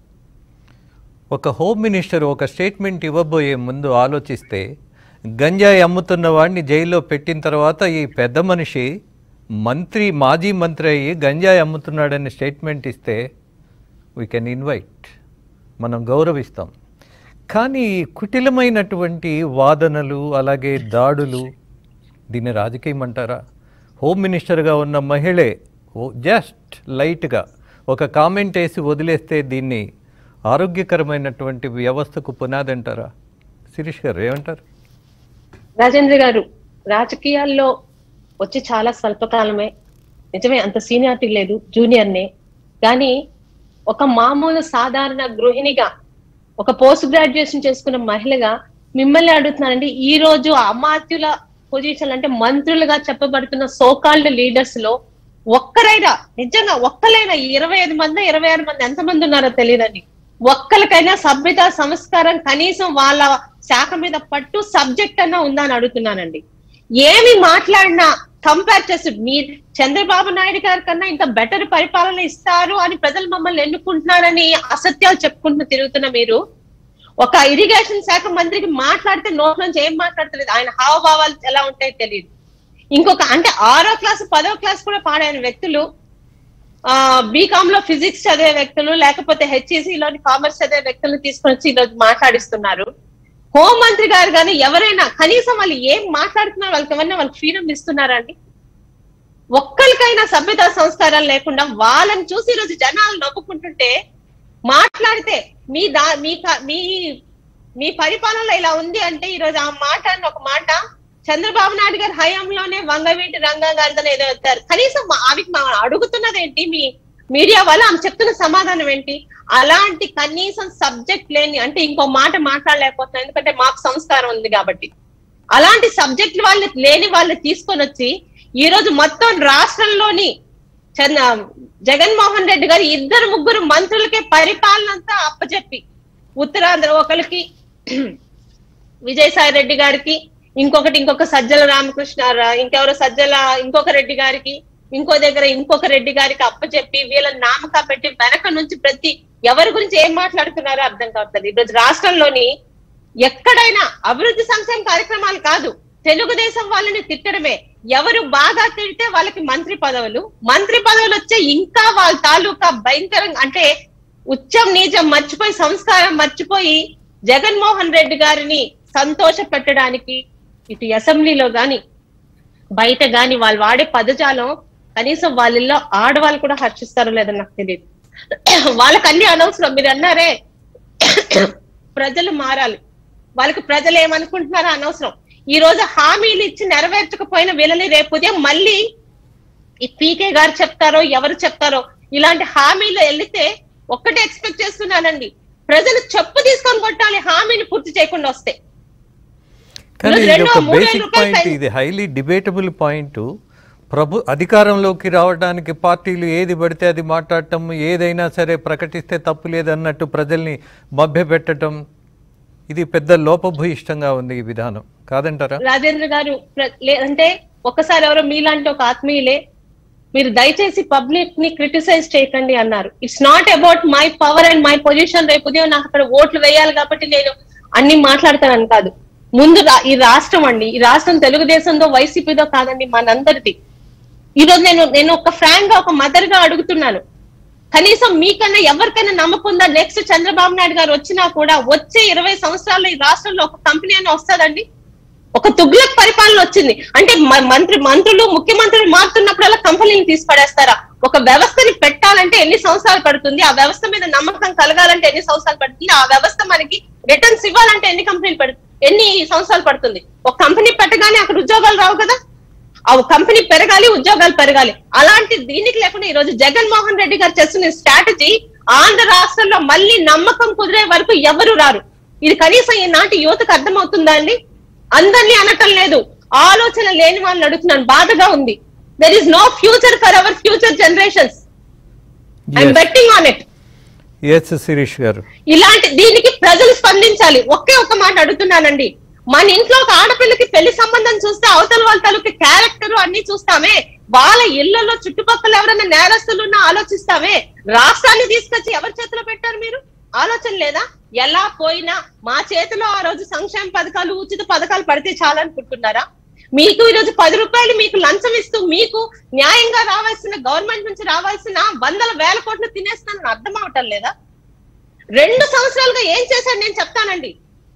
ఒక హోమ్ మినిస్టర్ ఒక స్టేట్మెంట్ ఇవ్వబోయే ముందు ఆలోచిస్తే గంజాయి అమ్ముతున్న వాడిని జైల్లో పెట్టిన తర్వాత ఈ పెద్ద మనిషి మంత్రి మాజీ మంత్రి అయ్యి గంజాయి అమ్ముతున్నాడని స్టేట్మెంట్ ఇస్తే వీ కెన్ ఇన్వైట్ మనం గౌరవిస్తాం కానీ కుటిలమైనటువంటి వాదనలు అలాగే దాడులు దీన్ని రాజకీయం అంటారా హోమ్ మినిస్టర్గా ఉన్న మహిళే ఓ జస్ట్ లైట్గా ఒక కామెంట్ వేసి వదిలేస్తే దీన్ని ఆరోగ్యకరమైనటువంటి వ్యవస్థకు పునాది అంటారా శిరీష్ గారు ఏమంటారు రాజేంద్ర గారు రాజకీయాల్లో వచ్చి చాలా స్వల్పకాలమే నిజమే అంత సీనియారిటీ లేదు జూనియర్నే కానీ ఒక మామూలు సాధారణ గృహిణిగా ఒక పోస్ట్ గ్రాడ్యుయేషన్ చేసుకున్న మహిళగా మిమ్మల్ని అడుగుతున్నానండి ఈ రోజు అమాత్యుల పొజిషన్ అంటే మంత్రులుగా చెప్పబడుతున్న సోకాల్డ్ లీడర్స్ లో ఒక్కరైనా నిజంగా ఒక్కలైనా ఇరవై ఐదు మంది ఇరవై ఆరు మంది ఎంతమంది ఉన్నారో తెలియదండి ఒక్కరికైనా సభ్యత సంస్కారం కనీసం వాళ్ళ శాఖ మీద పట్టు సబ్జెక్ట్ అన్నా ఉందా అని అడుగుతున్నానండి ఏమి మాట్లాడినా కంపేర్ చేసి మీ చంద్రబాబు నాయుడు గారి కన్నా ఇంకా బెటర్ పరిపాలన ఇస్తారు అని ప్రజలు మమ్మల్ని ఎన్నుకుంటున్నారని అసత్యాలు చెప్పుకుంటూ తిరుగుతున్న మీరు ఒక ఇరిగేషన్ శాఖ మంత్రికి మాట్లాడితే నోట్ నుంచి ఏం మాట్లాడతలేదు ఆయన హావభావాలు ఎలా ఉంటాయో తెలియదు ఇంకొక అంటే ఆరో క్లాస్ పదో క్లాస్ కూడా పాడైన వ్యక్తులు ఆ బీకామ్ లో ఫిజిక్స్ చదివే వ్యక్తులు లేకపోతే HEC లోని కామర్స్ చదివే వ్యక్తులను తీసుకొని వచ్చి ఈరోజు మాట్లాడిస్తున్నారు హోం మంత్రి గారు కానీ ఎవరైనా కనీసం వాళ్ళు ఏం మాట్లాడుతున్నారు వాళ్ళకి ఏమన్నా వాళ్ళకి ఫ్రీడమ్ ఇస్తున్నారా అండి ఒక్కరికైనా సభ్యత సంస్కారాలు లేకుండా వాళ్ళని చూసి ఈరోజు జనాలు నవ్వుకుంటుంటే మాట్లాడితే మీ దా మీ క- మీ మీ పరిపాలనలో ఇలా ఉంది అంటే ఈ రోజు ఆ మాట అని ఒక మాట చంద్రబాబు నాయుడు గారి హయాంలోనే వంగవీటి రంగా గారిదని ఏదో ఎత్తారు కనీసం మా- ఆమెకి మా అడుగుతున్నది ఏంటి మీ మీడియా వల్ల ఆమె చెప్తున్న సమాధానం ఏంటి అలాంటి కనీసం సబ్జెక్ట్ లేని అంటే ఇంకో మాట మాట్లాడలేకపోతున్నాం ఎందుకంటే మాకు సంస్కారం ఉంది కాబట్టి అలాంటి సబ్జెక్ట్ వాళ్ళు లేని వాళ్ళు తీసుకొని వచ్చి ఈ రోజు మొత్తం రాష్ట్రంలోని చంద్ర జగన్మోహన్ రెడ్డి గారు ఇద్దరు ముగ్గురు మంత్రులకే పరిపాలన అంతా అప్పచెప్పి ఉత్తరాంధ్ర ఒకరికి విజయసాయి రెడ్డి గారికి ఇంకొకటి ఇంకొక సజ్జల రామకృష్ణ రా- ఇంకెవరో సజ్జల ఇంకొక రెడ్డి గారికి ఇంకో దగ్గర ఇంకొక రెడ్డి గారికి అప్పచెప్పి వీళ్ళ నామక పెట్టి వెనక నుంచి ప్రతి ఎవరి గురించి ఏం మాట్లాడుతున్నారో అర్థం కావట్లేదు ఈరోజు రాష్ట్రంలోని ఎక్కడైనా అభివృద్ధి సంక్షేమ కార్యక్రమాలు కాదు తెలుగుదేశం వాళ్ళని తిట్టడమే ఎవరు బాగా తిడితే వాళ్ళకి మంత్రి పదవులు మంత్రి పదవులు వచ్చే ఇంకా వాళ్ళ తాలూకా భయంకరంగా అంటే ఉచ్చం నీచం మర్చిపోయి సంస్కారం మర్చిపోయి జగన్మోహన్ రెడ్డి గారిని సంతోష పెట్టడానికి ఇటు అసెంబ్లీలో గాని బయట గాని వాళ్ళు వాడే పదజాలం కనీసం వాళ్ళల్లో ఆడవాళ్ళు కూడా హర్షిస్తారో లేదో నాకు తెలియదు వాళ్ళకి అన్ని అనవసరం మీరు అన్నారే ప్రజలు మారాలి వాళ్ళకి ప్రజలు ఏమనుకుంటున్నారో అనవసరం ఈ రోజు హామీలు ఇచ్చి నెరవేర్చకపోయిన వీళ్ళని రేపు ఉదయం మళ్ళీ ఈ పీకే గారు చెప్తారో ఎవరు చెప్తారో ఇలాంటి హామీలు వెళితే ఒక్కటే ఎక్స్పెక్ట్ చేస్తున్నానండి ప్రజలు చెప్పు తీసుకొని కొట్టాలి హామీని పూర్తి చేయకుండా వస్తే కానీ ఇది రెండో ఒక మూడేళ్ళ బేసిక్ రూపాయలు పాయింట్ పై- ఇది హైలీ డిబేటబుల్ పాయింట్ ప్రభు అధికారంలోకి రావడానికి పార్టీలు ఏది పడితే అది మాట్లాడటం ఏదైనా సరే ప్రకటిస్తే తప్పు లేదన్నట్టు ప్రజల్ని మభ్యపెట్టడం ఇది పెద్ద లోపభూయిష్టంగా ఉంది ఈ విధానం కాదంటారా రాజేంద్ర గారు ప్ర- లే- అంటే ఒక్కసారి ఎవరో మీలాంటి ఒక ఆత్మీయులే మీరు దయచేసి పబ్లిక్ ని క్రిటిసైజ్ చేయకండి అన్నారు it's not about my power and my position రేపు ఉదయం నాకు అక్కడ ఓట్లు వేయాలి కాబట్టి నేను అన్ని మాట్లాడతానని కాదు ముందు రా- ఈ రాష్ట్రం అండి ఈ రాష్ట్రం తెలుగుదేశంతో వైసీపీతో కాదండి మనందరిది ఈ రోజు నేను నేను ఒక ఫ్రాంక్ గా ఒక మదర్ గా అడుగుతున్నాను కనీసం మీకన్నా ఎవరికైనా నమ్మకం ఉందా నెక్స్ట్ చంద్రబాబు నాయుడు గారు వచ్చినా కూడా వచ్చే ఇరవై సంవత్సరాల్లో ఈ రాష్ట్రంలో ఒక కంపెనీ అయినా వస్తుందండి ఒక తుగ్లక్ పరిపాలన వచ్చింది అంటే మ- మంత్రి మంత్రులు ముఖ్యమంత్రులు మారుతున్నప్పుడల్లా కంపెనీని తీసి పడేస్తారా ఒక వ్యవస్థని పెట్టాలంటే ఎన్ని సంవత్సరాలు పడుతుంది ఆ వ్యవస్థ మీద నమ్మకం కలగాలంటే ఎన్ని సంవత్సరాలు పడుతుంది ఆ వ్యవస్థ మనకి రిటర్న్స్ ఇవ్వాలంటే ఎన్ని కంపెనీలు పడు ఎన్ని సంవత్సరాలు పడుతుంది ఒక కంపెనీ పెట్టగానే అక్కడ ఉద్యోగాలు రావు కదా ఆ కంపెనీ పెరగాలి ఉద్యోగాలు పెరగాలి అలాంటి దీనికి లేకుండా ఈ రోజు జగన్మోహన్ రెడ్డి గారు చేస్తున్న స్ట్రాటజీ ఆంధ్ర రాష్ట్రంలో మళ్ళీ నమ్మకం కుదిరే వరకు ఎవరు రారు ఇది కనీసం ఈనాటి యువతకు అర్థమవుతుందా అండి అందరినీ అనటం లేదు ఆలోచన లేని వాళ్ళని అడుగుతున్నాను బాధగా ఉంది there is no future for our future generations I'm betting on it yes Sirish గారు ఇలాంటి దీనికి ప్రజలు స్పందించాలి ఒకే ఒక మాట అడుగుతున్నానండి మన ఇంట్లో ఒక ఆడపిల్లకి పెళ్లి సంబంధం చూస్తే అవతల వాళ్ళ తాలూకు క్యారెక్టర్ అన్ని చూస్తామే వాళ్ళ ఇళ్లలో చుట్టుపక్కల ఎవరైనా నేరస్తులున్నా ఆలోచిస్తామే రాష్ట్రాన్ని తీసుకొచ్చి ఎవరి చేతిలో పెట్టారు మీరు ఆలోచన లేదా ఎలా పోయినా మా చేతిలో ఆ రోజు సంక్షేమ పథకాలు ఉచిత పథకాలు పడితే చాలనుకుంటున్నారా మీకు ఈ రోజు పది రూపాయలు మీకు లంచం ఇస్తూ మీకు న్యాయంగా రావాల్సిన గవర్నమెంట్ నుంచి రావాల్సిన వందల వేల కోట్లు తినేస్తున్నానని అర్థం అవటం లేదా రెండు సంవత్సరాలుగా ఏం చేశాను నేను చెప్తానండి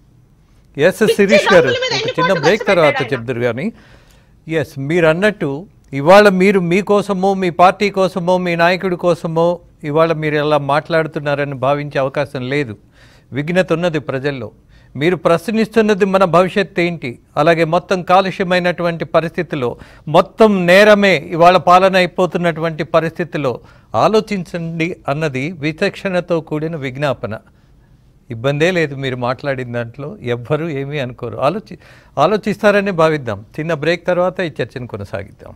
ఎస్ పిచ్చి శిరీష్ గారు రంగుల మీద ఒక ఎన్ని చిన్న కోట్లు బ్రేక్ ఖర్చు తర్వాత పెట్టాడు ఆయన? చెప్తారు కానీ ఎస్ మీరు అన్నట్టు ఇవాళ మీరు మీకోసమో మీ పార్టీ కోసమో మీ నాయకుడి కోసమో ఇవాళ మీరు ఎలా మాట్లాడుతున్నారని భావించే అవకాశం లేదు విఘ్నత ఉన్నది ప్రజల్లో మీరు ప్రశ్నిస్తున్నది మన భవిష్యత్తు ఏంటి అలాగే మొత్తం కాలుష్యమైనటువంటి పరిస్థితిలో మొత్తం నేరమే ఇవాళ పాలన అయిపోతున్నటువంటి పరిస్థితిలో ఆలోచించండి అన్నది విచక్షణతో కూడిన విజ్ఞాపన ఇబ్బందే లేదు మీరు మాట్లాడిన దాంట్లో ఎవ్వరూ ఏమీ అనుకోరు ఆలోచి ఆలోచిస్తారని భావిద్దాం చిన్న బ్రేక్ తర్వాత ఈ చర్చను కొనసాగిద్దాం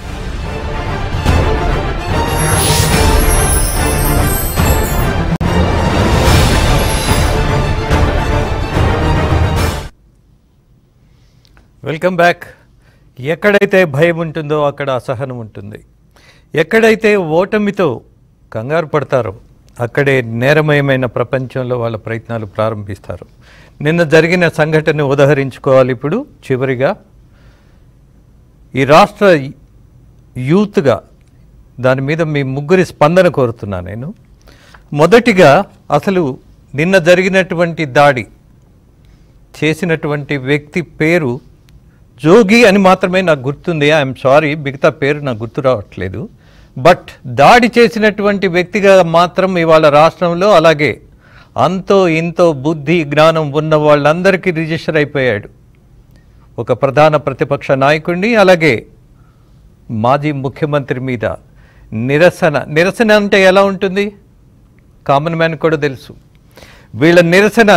వెల్కమ్ బ్యాక్ ఎక్కడైతే భయం ఉంటుందో అక్కడ అసహనం ఉంటుంది ఎక్కడైతే ఓటమితో కంగారు పడతారో అక్కడే నేరమయమైన ప్రపంచంలో వాళ్ళ ప్రయత్నాలు ప్రారంభిస్తారు నిన్న జరిగిన సంఘటన ఉదహరించుకోవాలి ఇప్పుడు చివరిగా ఈ రాష్ట్ర యూత్గా దాని మీద మీ ముగ్గురి స్పందన కోరుతున్నా నేను మొదటిగా అసలు నిన్న జరిగినటువంటి దాడి చేసినటువంటి వ్యక్తి పేరు జోగి అని మాత్రమే నాకు గుర్తుంది ఐఎమ్ సారీ మిగతా పేరు నాకు గుర్తు రావట్లేదు బట్ దాడి చేసినటువంటి వ్యక్తిగా మాత్రం ఇవాళ రాష్ట్రంలో అలాగే అంతో ఇంతో బుద్ధి జ్ఞానం ఉన్న వాళ్ళందరికీ రిజిస్టర్ అయిపోయాడు ఒక ప్రధాన ప్రతిపక్ష నాయకుడిని అలాగే మాజీ ముఖ్యమంత్రి మీద నిరసన నిరసన అంటే ఎలా ఉంటుంది కామన్ మ్యాన్ కూడా తెలుసు వీళ్ళ నిరసన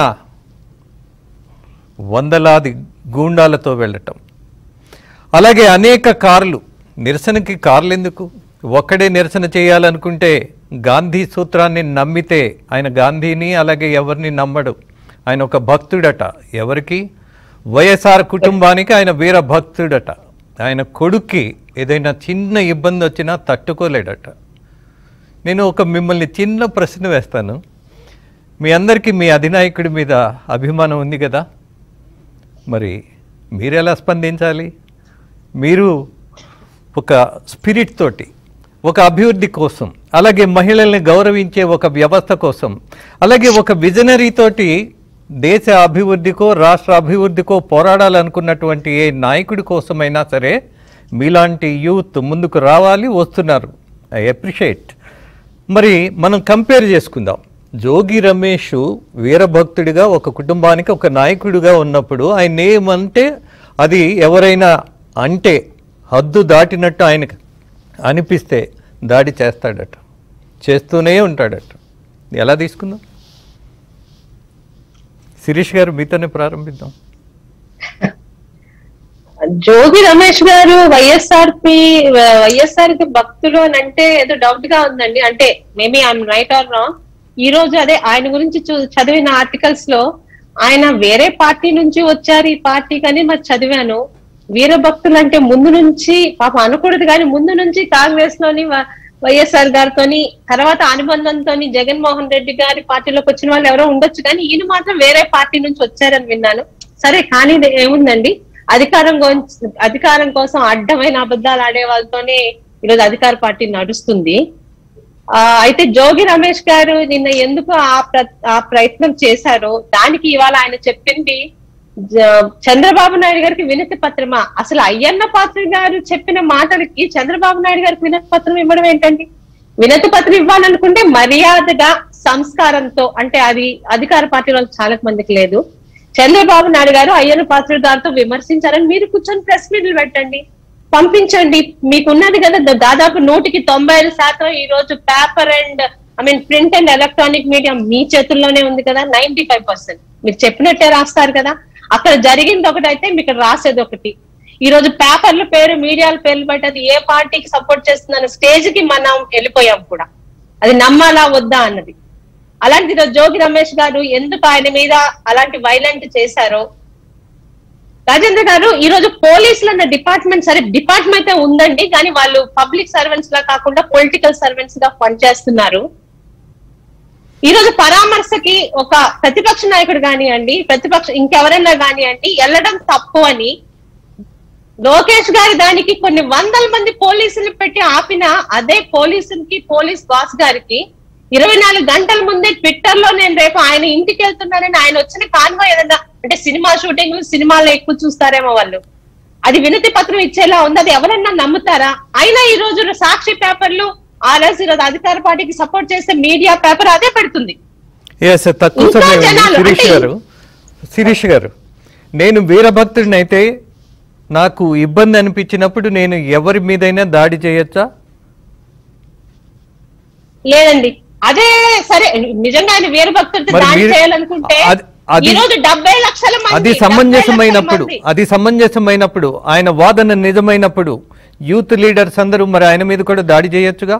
వందలాది గూండాలతో వెళ్ళటం అలాగే అనేక కార్లు నిరసనకి కార్లు ఎందుకు ఒక్కడే నిరసన చేయాలనుకుంటే గాంధీ సూత్రాన్ని నమ్మితే ఆయన గాంధీని అలాగే ఎవరిని నమ్మడు ఆయన ఒక భక్తుడట ఎవరికి వైఎస్ఆర్ కుటుంబానికి ఆయన వీర భక్తుడట ఆయన కొడుక్కి ఏదైనా చిన్న ఇబ్బంది వచ్చినా తట్టుకోలేడట నేను ఒక మిమ్మల్ని చిన్న ప్రశ్న వేస్తాను మీ అందరికీ మీ అధినాయకుడి మీద అభిమానం ఉంది కదా మరి మీరు ఎలా స్పందించాలి మీరు ఒక స్పిరిట్ తోటి ఒక అభివృద్ధి కోసం అలాగే మహిళల్ని గౌరవించే ఒక వ్యవస్థ కోసం అలాగే ఒక విజనరీ తోటి దేశ అభివృద్ధికో రాష్ట్ర అభివృద్ధికో పోరాడాలనుకున్నటువంటి ఏ నాయకుడి కోసమైనా సరే మీలాంటి యూత్ ముందుకు రావాలి వస్తున్నారు ఐ అప్రిషియేట్ మరి మనం కంపేర్ చేసుకుందాం జోగి రమేష్ వీరభక్తుడిగా ఒక కుటుంబానికి ఒక నాయకుడిగా ఉన్నప్పుడు ఆయన ఏమంటే అది ఎవరైనా అంటే హద్దు దాటినట్టు ఆయనకు అనిపిస్తే దాడి చేస్తాడట చేస్తూనే ఉంటాడట ఎలా తీసుకుందాం శిరీష్ గారు మీతోనే ప్రారంభిద్దాం జోగి రమేష్ గారు వైఎస్ఆర్ పి వైఎస్ఆర్ కి భక్తులు అని అంటే ఏదో డౌట్ గా ఉందండి అంటే maybe I'm right or wrong ఈ రోజు అదే ఆయన గురించి చూ- చదివిన ఆర్టికల్స్ లో ఆయన వేరే పార్టీ నుంచి వచ్చారు ఈ పార్టీకి అని మరి చదివాను వీర భక్తులు అంటే ముందు నుంచి పాప అనకూడదు కానీ ముందు నుంచి కాంగ్రెస్ లోని వ- వైఎస్ఆర్ గారితోని తర్వాత అనుబంధంతో జగన్మోహన్ రెడ్డి గారి పార్టీలోకి వచ్చిన వాళ్ళు ఎవరో ఉండొచ్చు కానీ ఈయన మాత్రం వేరే పార్టీ నుంచి వచ్చారని విన్నాను సరే కానీ ఇది ఏముందండి అధికారం గురించి అధికారం కోసం అడ్డమైన అబద్ధాలు ఆడే వాళ్ళతోనే ఈరోజు అధికార పార్టీ నడుస్తుంది ఆ అయితే జోగి రమేష్ గారు నిన్న ఎందుకు ఆ ప్ర- ఆ ప్రయత్నం చేశారో దానికి ఇవాళ ఆయన చెప్పింది జ- చంద్రబాబు నాయుడు గారికి వినతి పత్రమా అసలు అయ్యన్న పాత్ర గారు చెప్పిన మాటలకి చంద్రబాబు నాయుడు గారికి వినతి పత్రం ఇవ్వడం ఏంటండి వినతి పత్రం ఇవ్వాలనుకుంటే మర్యాదగా సంస్కారంతో అంటే అది అధికార పార్టీ వాళ్ళు చాలా మందికి లేదు చంద్రబాబు నాయుడు గారు అయ్యన్న పాత్ర గారితో విమర్శించారని మీరు కూర్చొని ప్రెస్ మీట్లు పెట్టండి పంపించండి మీకున్నది కదా దా- దాదాపు నూటికి తొంభై ఐదు శాతం ఈ రోజు paper and I mean print and electronic media మీ చేతుల్లోనే ఉంది కదా నైన్టీ ఫైవ్ పర్సెంట్ మీరు చెప్పినట్టే రాస్తారు కదా అక్కడ జరిగింది ఒకటి అయితే మీకు రాసేది ఒకటి ఈ రోజు పేపర్ల పేరు మీడియాల పేర్లు బట్టి అది ఏ పార్టీకి సపోర్ట్ చేస్తుందన్న స్టేజ్ కి మనం వెళ్ళిపోయాం కూడా అది నమ్మాలా వద్దా అన్నది అలాంటి ఈరోజు జోగి రమేష్ గారు ఎందుకు ఆయన మీద అలాంటి వైలెంట్ చేశారో రాజేంద్ర గారు ఈ రోజు పోలీసులు అన్న డిపార్ట్మెంట్ సరే డిపార్ట్మెంట్ అయితే ఉందండి కానీ వాళ్ళు పబ్లిక్ సర్వెంట్స్ లా కాకుండా పొలిటికల్ సర్వెంట్స్ గా పనిచేస్తున్నారు ఈ రోజు పరామర్శకి ఒక ప్రతిపక్ష నాయకుడు కానివ్వండి ప్రతిపక్ష ఇంకెవరైనా కానివ్వండి వెళ్ళడం తప్పు అని లోకేష్ గారి దానికి కొన్ని వందల మంది పోలీసులు పెట్టి ఆపిన అదే పోలీసులకి పోలీస్ బాస్ గారికి ఇరవై నాలుగు గంటల ముందే ట్విట్టర్ లో నేను రేపు ఆయన ఇంటికి వెళ్తున్నానని ఆయన వచ్చిన కాన్వో ఏదన్నా అంటే సినిమా షూటింగ్ సినిమాల్లో ఎక్కువ చూస్తారేమో వాళ్ళు అది వినతి పత్రం ఇచ్చేలా ఉంది అది ఎవరన్నా నమ్ముతారా అయినా ఈ రోజు సాక్షి పేపర్లు ఆర్ఎస్ ఈరోజు అధికార పార్టీకి సపోర్ట్ చేసే మీడియా పేపర్ అదే పెడుతుంది ఎస్ తక్కువ ఇంకా సమయం ఉంది. జనాలు, శిరీష్ అంటే- గారు శిరీష్ గారు నేను వీరభక్తుడిని అయితే నాకు ఇబ్బంది అనిపించినప్పుడు నేను ఎవరి మీదైనా దాడి చేయొచ్చా లేదండి అదే సరే నిజంగా ఆయన వీర భక్తుడితో మరి దాడి మీరు- చేయాలనుకుంటే అది- అది- ఈ రోజు డెబ్బై లక్షల మంది అది 70 సమంజసమైనప్పుడు లక్షల మంది. అది సమంజసమైనప్పుడు ఆయన వాదన నిజమైనప్పుడు యూత్ లీడర్స్ అందరూ మరి ఆయన మీద కూడా దాడి చేయొచ్చుగా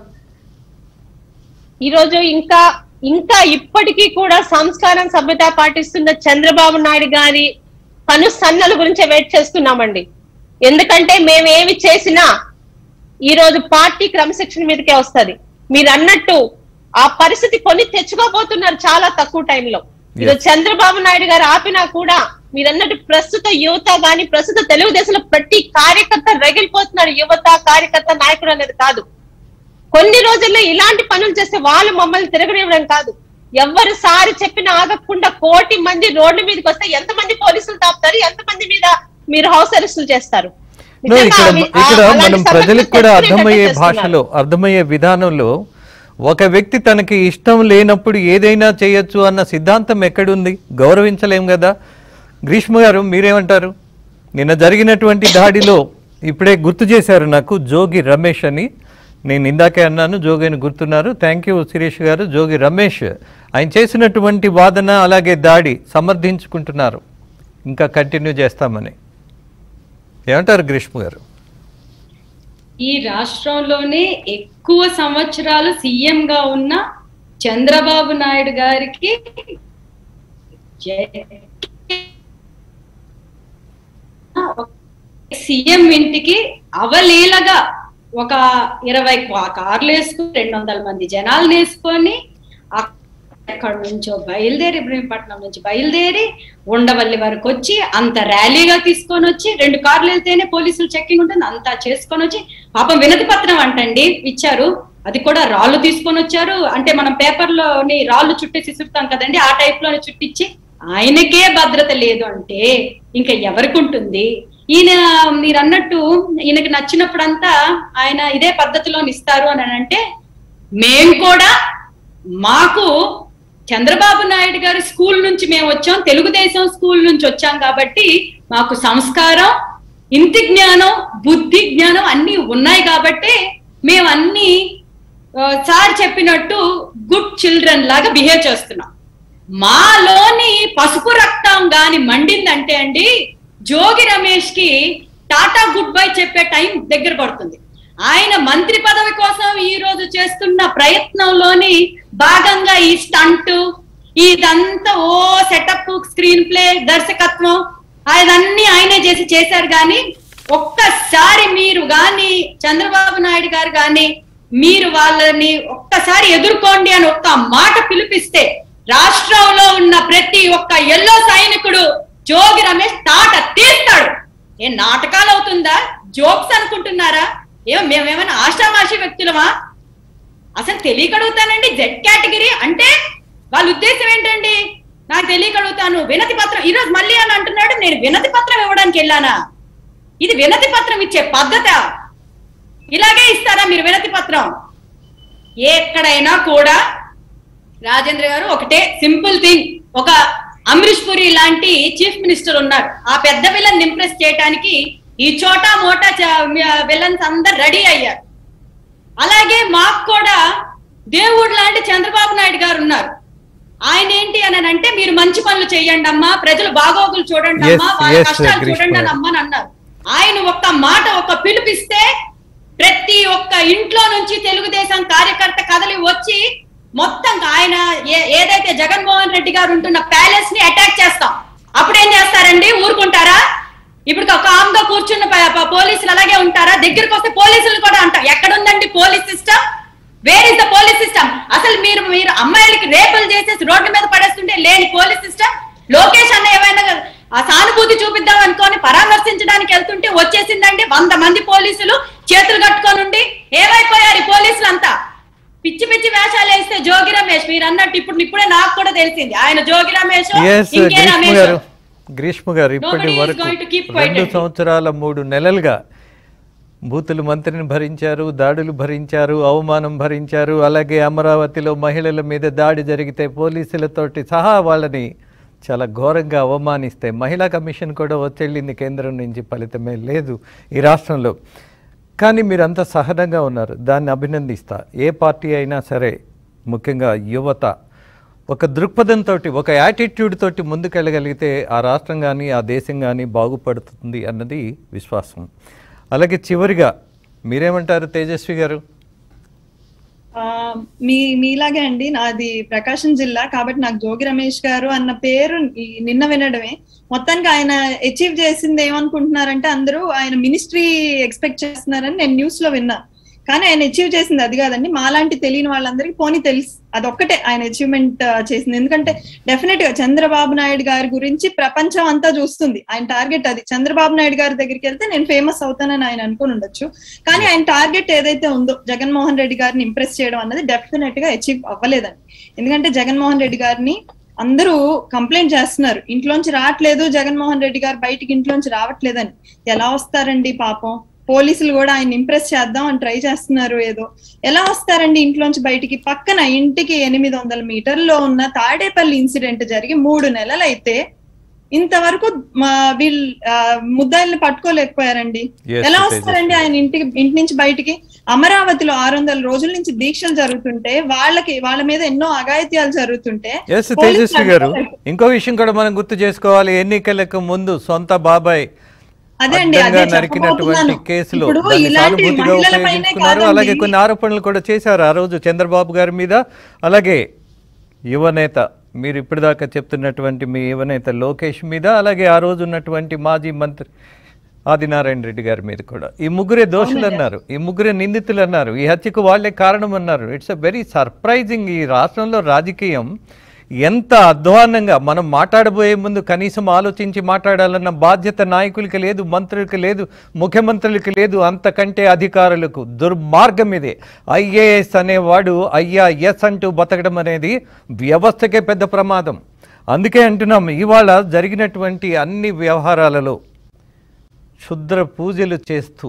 ఈ రోజు ఇంకా ఇంకా ఇప్పటికీ కూడా సంస్కారం సభ్యత పాటిస్తున్న చంద్రబాబు నాయుడు గారి పను సన్నల గురించే వెయిట్ చేస్తున్నామండి ఎందుకంటే మేము ఏమి చేసినా ఈ రోజు పార్టీ క్రమశిక్షణ మీదకే వస్తది మీరు అన్నట్టు ఆ పరిస్థితి కొని తెచ్చుకోబోతున్నారు చాలా తక్కువ టైంలో ఈరోజు చంద్రబాబు నాయుడు గారు ఆపినా కూడా మీరు అన్నట్టు ప్రస్తుత యువత గాని ప్రస్తుత తెలుగుదేశంలో ప్రతి కార్యకర్త రగిలిపోతున్నాడు యువత కార్యకర్త నాయకుడు అనేది కాదు కొన్ని రోజుల్లో ఇలాంటి పనులు చేస్తే వాళ్ళు మమ్మల్ని తిరగనివ్వడం కాదు ఎవరు సారి చెప్పిన ఆగకుండా కోటి మంది రోడ్డు మీదకి వస్తే ఎంతమంది పోలీసులు తాపుతారు ఎంతమంది మీద మీరు హౌస్ అరెస్టులు చేస్తారు No, నిజంగా ఇక్కడ అవి- ఇక్కడ ఆ- అలాంటి మనం సంఘటనలు ప్రజలకు కూడా తెచ్చుకునేటట్టు అర్థమయ్యే చేస్తున్నారు. భాషలో అర్థమయ్యే విధానంలో ఒక వ్యక్తి తనకి ఇష్టం లేనప్పుడు ఏదైనా చేయొచ్చు అన్న సిద్ధాంతం ఎక్కడుంది గౌరవించలేం కదా గ్రీష్మ గారు మీరేమంటారు నిన్న జరిగినటువంటి దాడిలో ఇప్పుడే గుర్తు చేశారు నాకు జోగి రమేష్ అని నేను ఇందాకే అన్నాను జోగి అని గుర్తున్నారు థ్యాంక్ యూ శిరీష్ గారు జోగి రమేష్ ఆయన చేసినటువంటి వాదన అలాగే దాడి సమర్థించుకుంటున్నారు ఇంకా కంటిన్యూ చేస్తామని ఏమంటారు గ్రీష్మ గారు ఈ రాష్ట్రంలోనే ఎక్కువ సంవత్సరాలు సీఎం గా ఉన్న చంద్రబాబు నాయుడు గారికి సీఎం ఇంటికి అవలీలగా ఒక ఇరవై కా- కార్లు వేసుకుని రెండు వందల మంది జనాలు వేసుకొని అక్- ఎక్కడి నుంచో బయలుదేరి ఇబ్రహీంపట్నం నుంచి బయలుదేరి ఉండవల్లి వరకు వచ్చి అంత ర్యాలీగా తీసుకొని వచ్చి రెండు కార్లు వెళ్తేనే పోలీసులు చెక్కింగ్ ఉంటుంది అంతా చేసుకొని వచ్చి పాపం వినతి పత్రం అంటండి ఇచ్చారు అది కూడా రాళ్ళు తీసుకొని వచ్చారు అంటే మనం పేపర్లోని రాళ్ళు చుట్టేసి చుడతాం కదండి ఆ టైప్ లోనే చుట్టించి ఆయనకే భద్రత లేదు అంటే ఇంకా ఎవరికి ఉంటుంది ఈయన మీరు అన్నట్టు ఈయనకి నచ్చినప్పుడంతా ఆయన ఇదే పద్ధతిలో ఇస్తారు అని అంటే మేం కూడా మాకు చంద్రబాబు నాయుడు గారి స్కూల్ నుంచి మేము వచ్చాం తెలుగుదేశం స్కూల్ నుంచి వచ్చాం కాబట్టి మాకు సంస్కారం ఇంటి జ్ఞానం బుద్ధి జ్ఞానం అన్ని ఉన్నాయి కాబట్టి మేము అన్ని ఆ, సార్ చెప్పినట్టు గుడ్ చిల్డ్రన్ లాగా బిహేవ్ చేస్తున్నాం మాలోని పసుపు రక్తం గాని మండిందంటే అండి జోగి రమేష్ కి టాటా గుడ్ బై చెప్పే టైం దగ్గర పడుతుంది ఆయన మంత్రి పదవి కోసం ఈ రోజు చేస్తున్న ప్రయత్నంలోని భాగంగా ఈ స్టంట్ ఇదంతా ఓ సెటప్ స్క్రీన్ ప్లే దర్శకత్వం అదన్నీ ఆయనే చేసి చేశారు కానీ ఒక్కసారి మీరు గాని చంద్రబాబు నాయుడు గారు గాని మీరు వాళ్ళని ఒక్కసారి ఎదుర్కోండి అని ఒక్క మాట పిలిపిస్తే రాష్ట్రంలో ఉన్న ప్రతి ఒక్క ఎల్లో సైనికుడు జోగి రమేష్ తాట తీస్తాడు ఏం నాటకాలు అవుతుందా జోక్స్ అనుకుంటున్నారా ఏమో మేమేమైనా ఆషామాషి వ్యక్తులమా అసలు తెలియక అడుగుతానండి జెడ్ కేటగిరీ అంటే వాళ్ళ ఉద్దేశం ఏంటండి నాకు తెలియక అడుగుతాను వినతి పత్రం ఈరోజు మళ్ళీ అని అంటున్నాడు నేను వినతి పత్రం ఇవ్వడానికి వెళ్ళానా ఇది వినతి పత్రం ఇచ్చే పద్ధత ఇలాగే ఇస్తారా మీరు వినతి పత్రం ఎక్కడైనా కూడా రాజేంద్ర గారు ఒకటే సింపుల్ థింగ్ ఒక అమరీష్ పురి లాంటి చీఫ్ మినిస్టర్ ఉన్నారు ఆ పెద్ద విలన్ ఇంప్రెస్ చేయడానికి ఈ చోటా మోటా విలన్స్ అందరు రెడీ అయ్యారు అలాగే మాకు కూడా దేవుడు లాంటి చంద్రబాబు నాయుడు గారు ఉన్నారు ఆయన ఏంటి అని అంటే మీరు మంచి పనులు చేయండి అమ్మా ప్రజలు బాగోగులు చూడండి అమ్మా Yes, వాళ్ళ yes, కష్టాలు Grishma చూడండి అని గారు. అమ్మా అని అన్నారు ఆయన ఒక్క మాట ఒక్క పిలిపిస్తే ప్రతి ఒక్క ఇంట్లో నుంచి తెలుగుదేశం కార్యకర్త కదలి వచ్చి మొత్తం ఆయన ఏ- ఏదైతే జగన్మోహన్ రెడ్డి గారు ఉంటున్న ప్యాలెస్ ని అటాక్ చేస్తాం అప్పుడు ఏం చేస్తారండి ఊరుకుంటారా ఇప్పుడు కామ్ గా కూర్చున్న ప- ప- పోలీసులు అలాగే ఉంటారా దగ్గరికి వస్తే పోలీసులు కూడా అంటాం ఎక్కడుందండి police system where is the police system అసలు మీరు మీరు అమ్మాయిలకి రేపులు చేసేసి రోడ్డు మీద పడేస్తుంటే లేని పోలీస్ సిస్టమ్ లోకేష్ అన్న ఏమైనా ఆ సానుభూతి చూపిద్దాం అనుకొని పరామర్శించడానికి వెళ్తుంటే వచ్చేసిందండి వంద మంది పోలీసులు చేతులు కట్టుకొని ఉండి ఏమైపోయారు ఈ పోలీసులు అంతా పిచ్చి పిచ్చి వేషాలు వేస్తే జోగి రమేష్ మీరు అన్నట్టు ఇప్పుడు ఇప్పుడే నాకు కూడా తెలిసింది ఆయన జోగి రమేష్ ఎస్ ఇంకే గ్రీష్మ రమేష్ గారు గ్రీష్మ గారు ఇప్పటి Nobody is వరకు going to keep quiet రెండు అండి. సంవత్సరాల మూడు నెలలుగా బూతులు మంత్రిని భరించారు దాడులు భరించారు అవమానం భరించారు అలాగే అమరావతిలో మహిళల మీద దాడి జరిగితే పోలీసులతోటి సహా వాళ్ళని చాలా ఘోరంగా అవమానిస్తే మహిళా కమిషన్ కూడా వచ్చేళ్ళింది కేంద్రం నుంచి ఫలితమే లేదు ఈ రాష్ట్రంలో కానీ మీరంతా సహనంగా ఉన్నారు దాన్ని అభినందిస్తా ఏ పార్టీ అయినా సరే ముఖ్యంగా యువత ఒక దృక్పథంతో ఒక యాటిట్యూడ్ తోటి ముందుకెళ్ళగలిగితే ఆ రాష్ట్రం కానీ ఆ దేశం కానీ బాగుపడుతుంది అన్నది విశ్వాసం అలాగే చివరిగా మీరేమంటారు తేజస్వి గారు ఆ, మీ మీలాగే అండి నాది ప్రకాశం జిల్లా కాబట్టి నాకు జోగి రమేష్ గారు అన్న పేరు ఈ నిన్న వినడమే మొత్తానికి ఆయన అచీవ్ చేసింది ఏమనుకుంటున్నారంటే అందరూ ఆయన మినిస్ట్రీ ఎక్స్పెక్ట్ చేస్తున్నారని నేను న్యూస్ లో విన్నా కానీ ఆయన అచీవ్ చేసింది అది కాదండి మాలాంటి తెలియని వాళ్ళందరికీ పోనీ తెలుసు అదొక్కటే ఆయన అచీవ్మెంట్ చేసింది ఎందుకంటే డెఫినెట్ గా చంద్రబాబు నాయుడు గారి గురించి ప్రపంచం అంతా చూస్తుంది ఆయన టార్గెట్ అది చంద్రబాబు నాయుడు గారి దగ్గరికి వెళ్తే నేను ఫేమస్ అవుతానని ఆయన అనుకుని ఉండొచ్చు కానీ ఆయన టార్గెట్ ఏదైతే ఉందో జగన్మోహన్ రెడ్డి గారిని ఇంప్రెస్ చేయడం అన్నది డెఫినెట్ గా అచీవ్ అవ్వలేదండి ఎందుకంటే జగన్మోహన్ రెడ్డి గారిని అందరూ కంప్లైంట్ చేస్తున్నారు ఇంట్లోంచి రావట్లేదు జగన్మోహన్ రెడ్డి గారు బయటికి ఇంట్లోంచి రావట్లేదని ఎలా వస్తారండి పాపం పోలీసులు కూడా ఆయన ఇంప్రెస్ చేద్దాం అని ట్రై చేస్తున్నారు ఏదో ఎలా వస్తారండి ఇంట్లోంచి బయటికి పక్కన ఇంటికి ఎనిమిది వందల మీటర్లో ఉన్న తాడేపల్లి ఇన్సిడెంట్ జరిగి మూడు నెలలు అయితే ఇంతవరకు మా వీళ్ళు ఆ, ముద్దాయిల్ని పట్టుకోలేకపోయారండి Yes, ఎలా తేజస్వి. వస్తారండి ఆయన ఇంటికి ఇంటి నుంచి బయటికి అమరావతిలో ఆరు వందల రోజుల నుంచి దీక్షలు జరుగుతుంటే వాళ్ళకి వాళ్ళ మీద ఎన్నో అఘాయిత్యాలు జరుగుతుంటే ఎస్ పోలీసులు తేజస్వి గారు అడ్డుకోలేదు. ఇంకో విషయం కూడా మనం గుర్తు చేసుకోవాలి ఎన్నికలకు ముందు సొంత బాబాయ్ అదే అండి, అడ్డంగా అదే నరికినటువంటి చెప్పబోతున్నాను. కేసులో ఇప్పుడు దాన్ని ఇలాంటి సానుభూతిగా మహిళలపైనే ఉపయోగించుకున్నారు కాదండి. అలాగే కొన్ని ఆరోపణలు కూడా చేశారు ఆ రోజు చంద్రబాబు గారి మీద అలాగే యువనేత మీరు ఇప్పటిదాకా చెప్తున్నటువంటి మీ యువనేత లోకేష్ మీద అలాగే ఆ రోజు ఉన్నటువంటి మాజీ మంత్రి ఆదినారాయణ రెడ్డి గారి మీద కూడా ఈ ముగ్గురే దోషులు అన్నారు ఈ ముగ్గురే నిందితులు అన్నారు ఈ హత్యకు వాళ్ళే కారణం అన్నారు ఇట్స్ అ వెరీ సర్ప్రైజింగ్ ఈ రాష్ట్రంలో రాజకీయం ఎంత అధ్వాన్నంగా మనం మాట్లాడబోయే ముందు కనీసం ఆలోచించి మాట్లాడాలన్న బాధ్యత నాయకులకి లేదు మంత్రులకి లేదు ముఖ్యమంత్రులకి లేదు అంతకంటే అధికారులకు దుర్మార్గం ఇదే ఐఏఎస్ అనేవాడు అయ్యా ఎస్ అంటూ బతకడం అనేది వ్యవస్థకే పెద్ద ప్రమాదం అందుకే అంటున్నాం ఇవాళ జరిగినటువంటి అన్ని వ్యవహారాలలో క్షుద్ర పూజలు చేస్తూ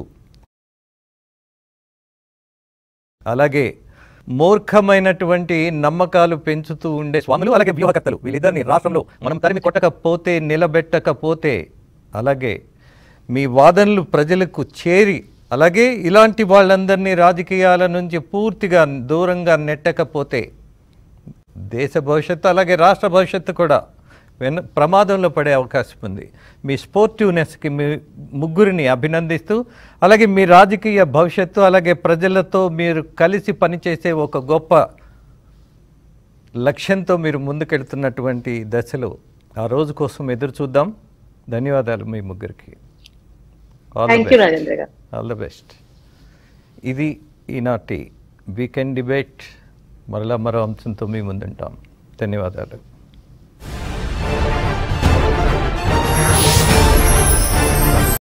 అలాగే మూర్ఖమైనటువంటి నమ్మకాలు పెంచుతూ ఉండే స్వాములు అలాగే వ్యూహకర్తలు వీళ్ళిద్దరిని రాష్ట్రంలో మనం తరిమి కొట్టకపోతే నిలబెట్టకపోతే అలాగే మీ వాదనలు ప్రజలకు చేరి అలాగే ఇలాంటి వాళ్ళందరినీ రాజకీయాల నుంచి పూర్తిగా దూరంగా నెట్టకపోతే దేశ భవిష్యత్తు అలాగే రాష్ట్ర భవిష్యత్తు కూడా వెన ప్రమాదంలో పడే అవకాశం ఉంది మీ స్పోర్టివ్నెస్కి మీ ముగ్గురిని అభినందిస్తూ అలాగే మీ రాజకీయ భవిష్యత్తు అలాగే ప్రజలతో మీరు కలిసి పనిచేసే ఒక గొప్ప లక్ష్యంతో మీరు ముందుకెళ్తున్నటువంటి దశలో ఆ రోజు కోసం ఎదురు చూద్దాం ధన్యవాదాలు మీ ముగ్గురికి all the thank you best Rajendra గారు ఆల్ ద బెస్ట్ ఇది ఈనాటి వీకెండ్ డిబేట్ మరలా మరో అంశంతో మీ ముందుంటాం ధన్యవాదాలు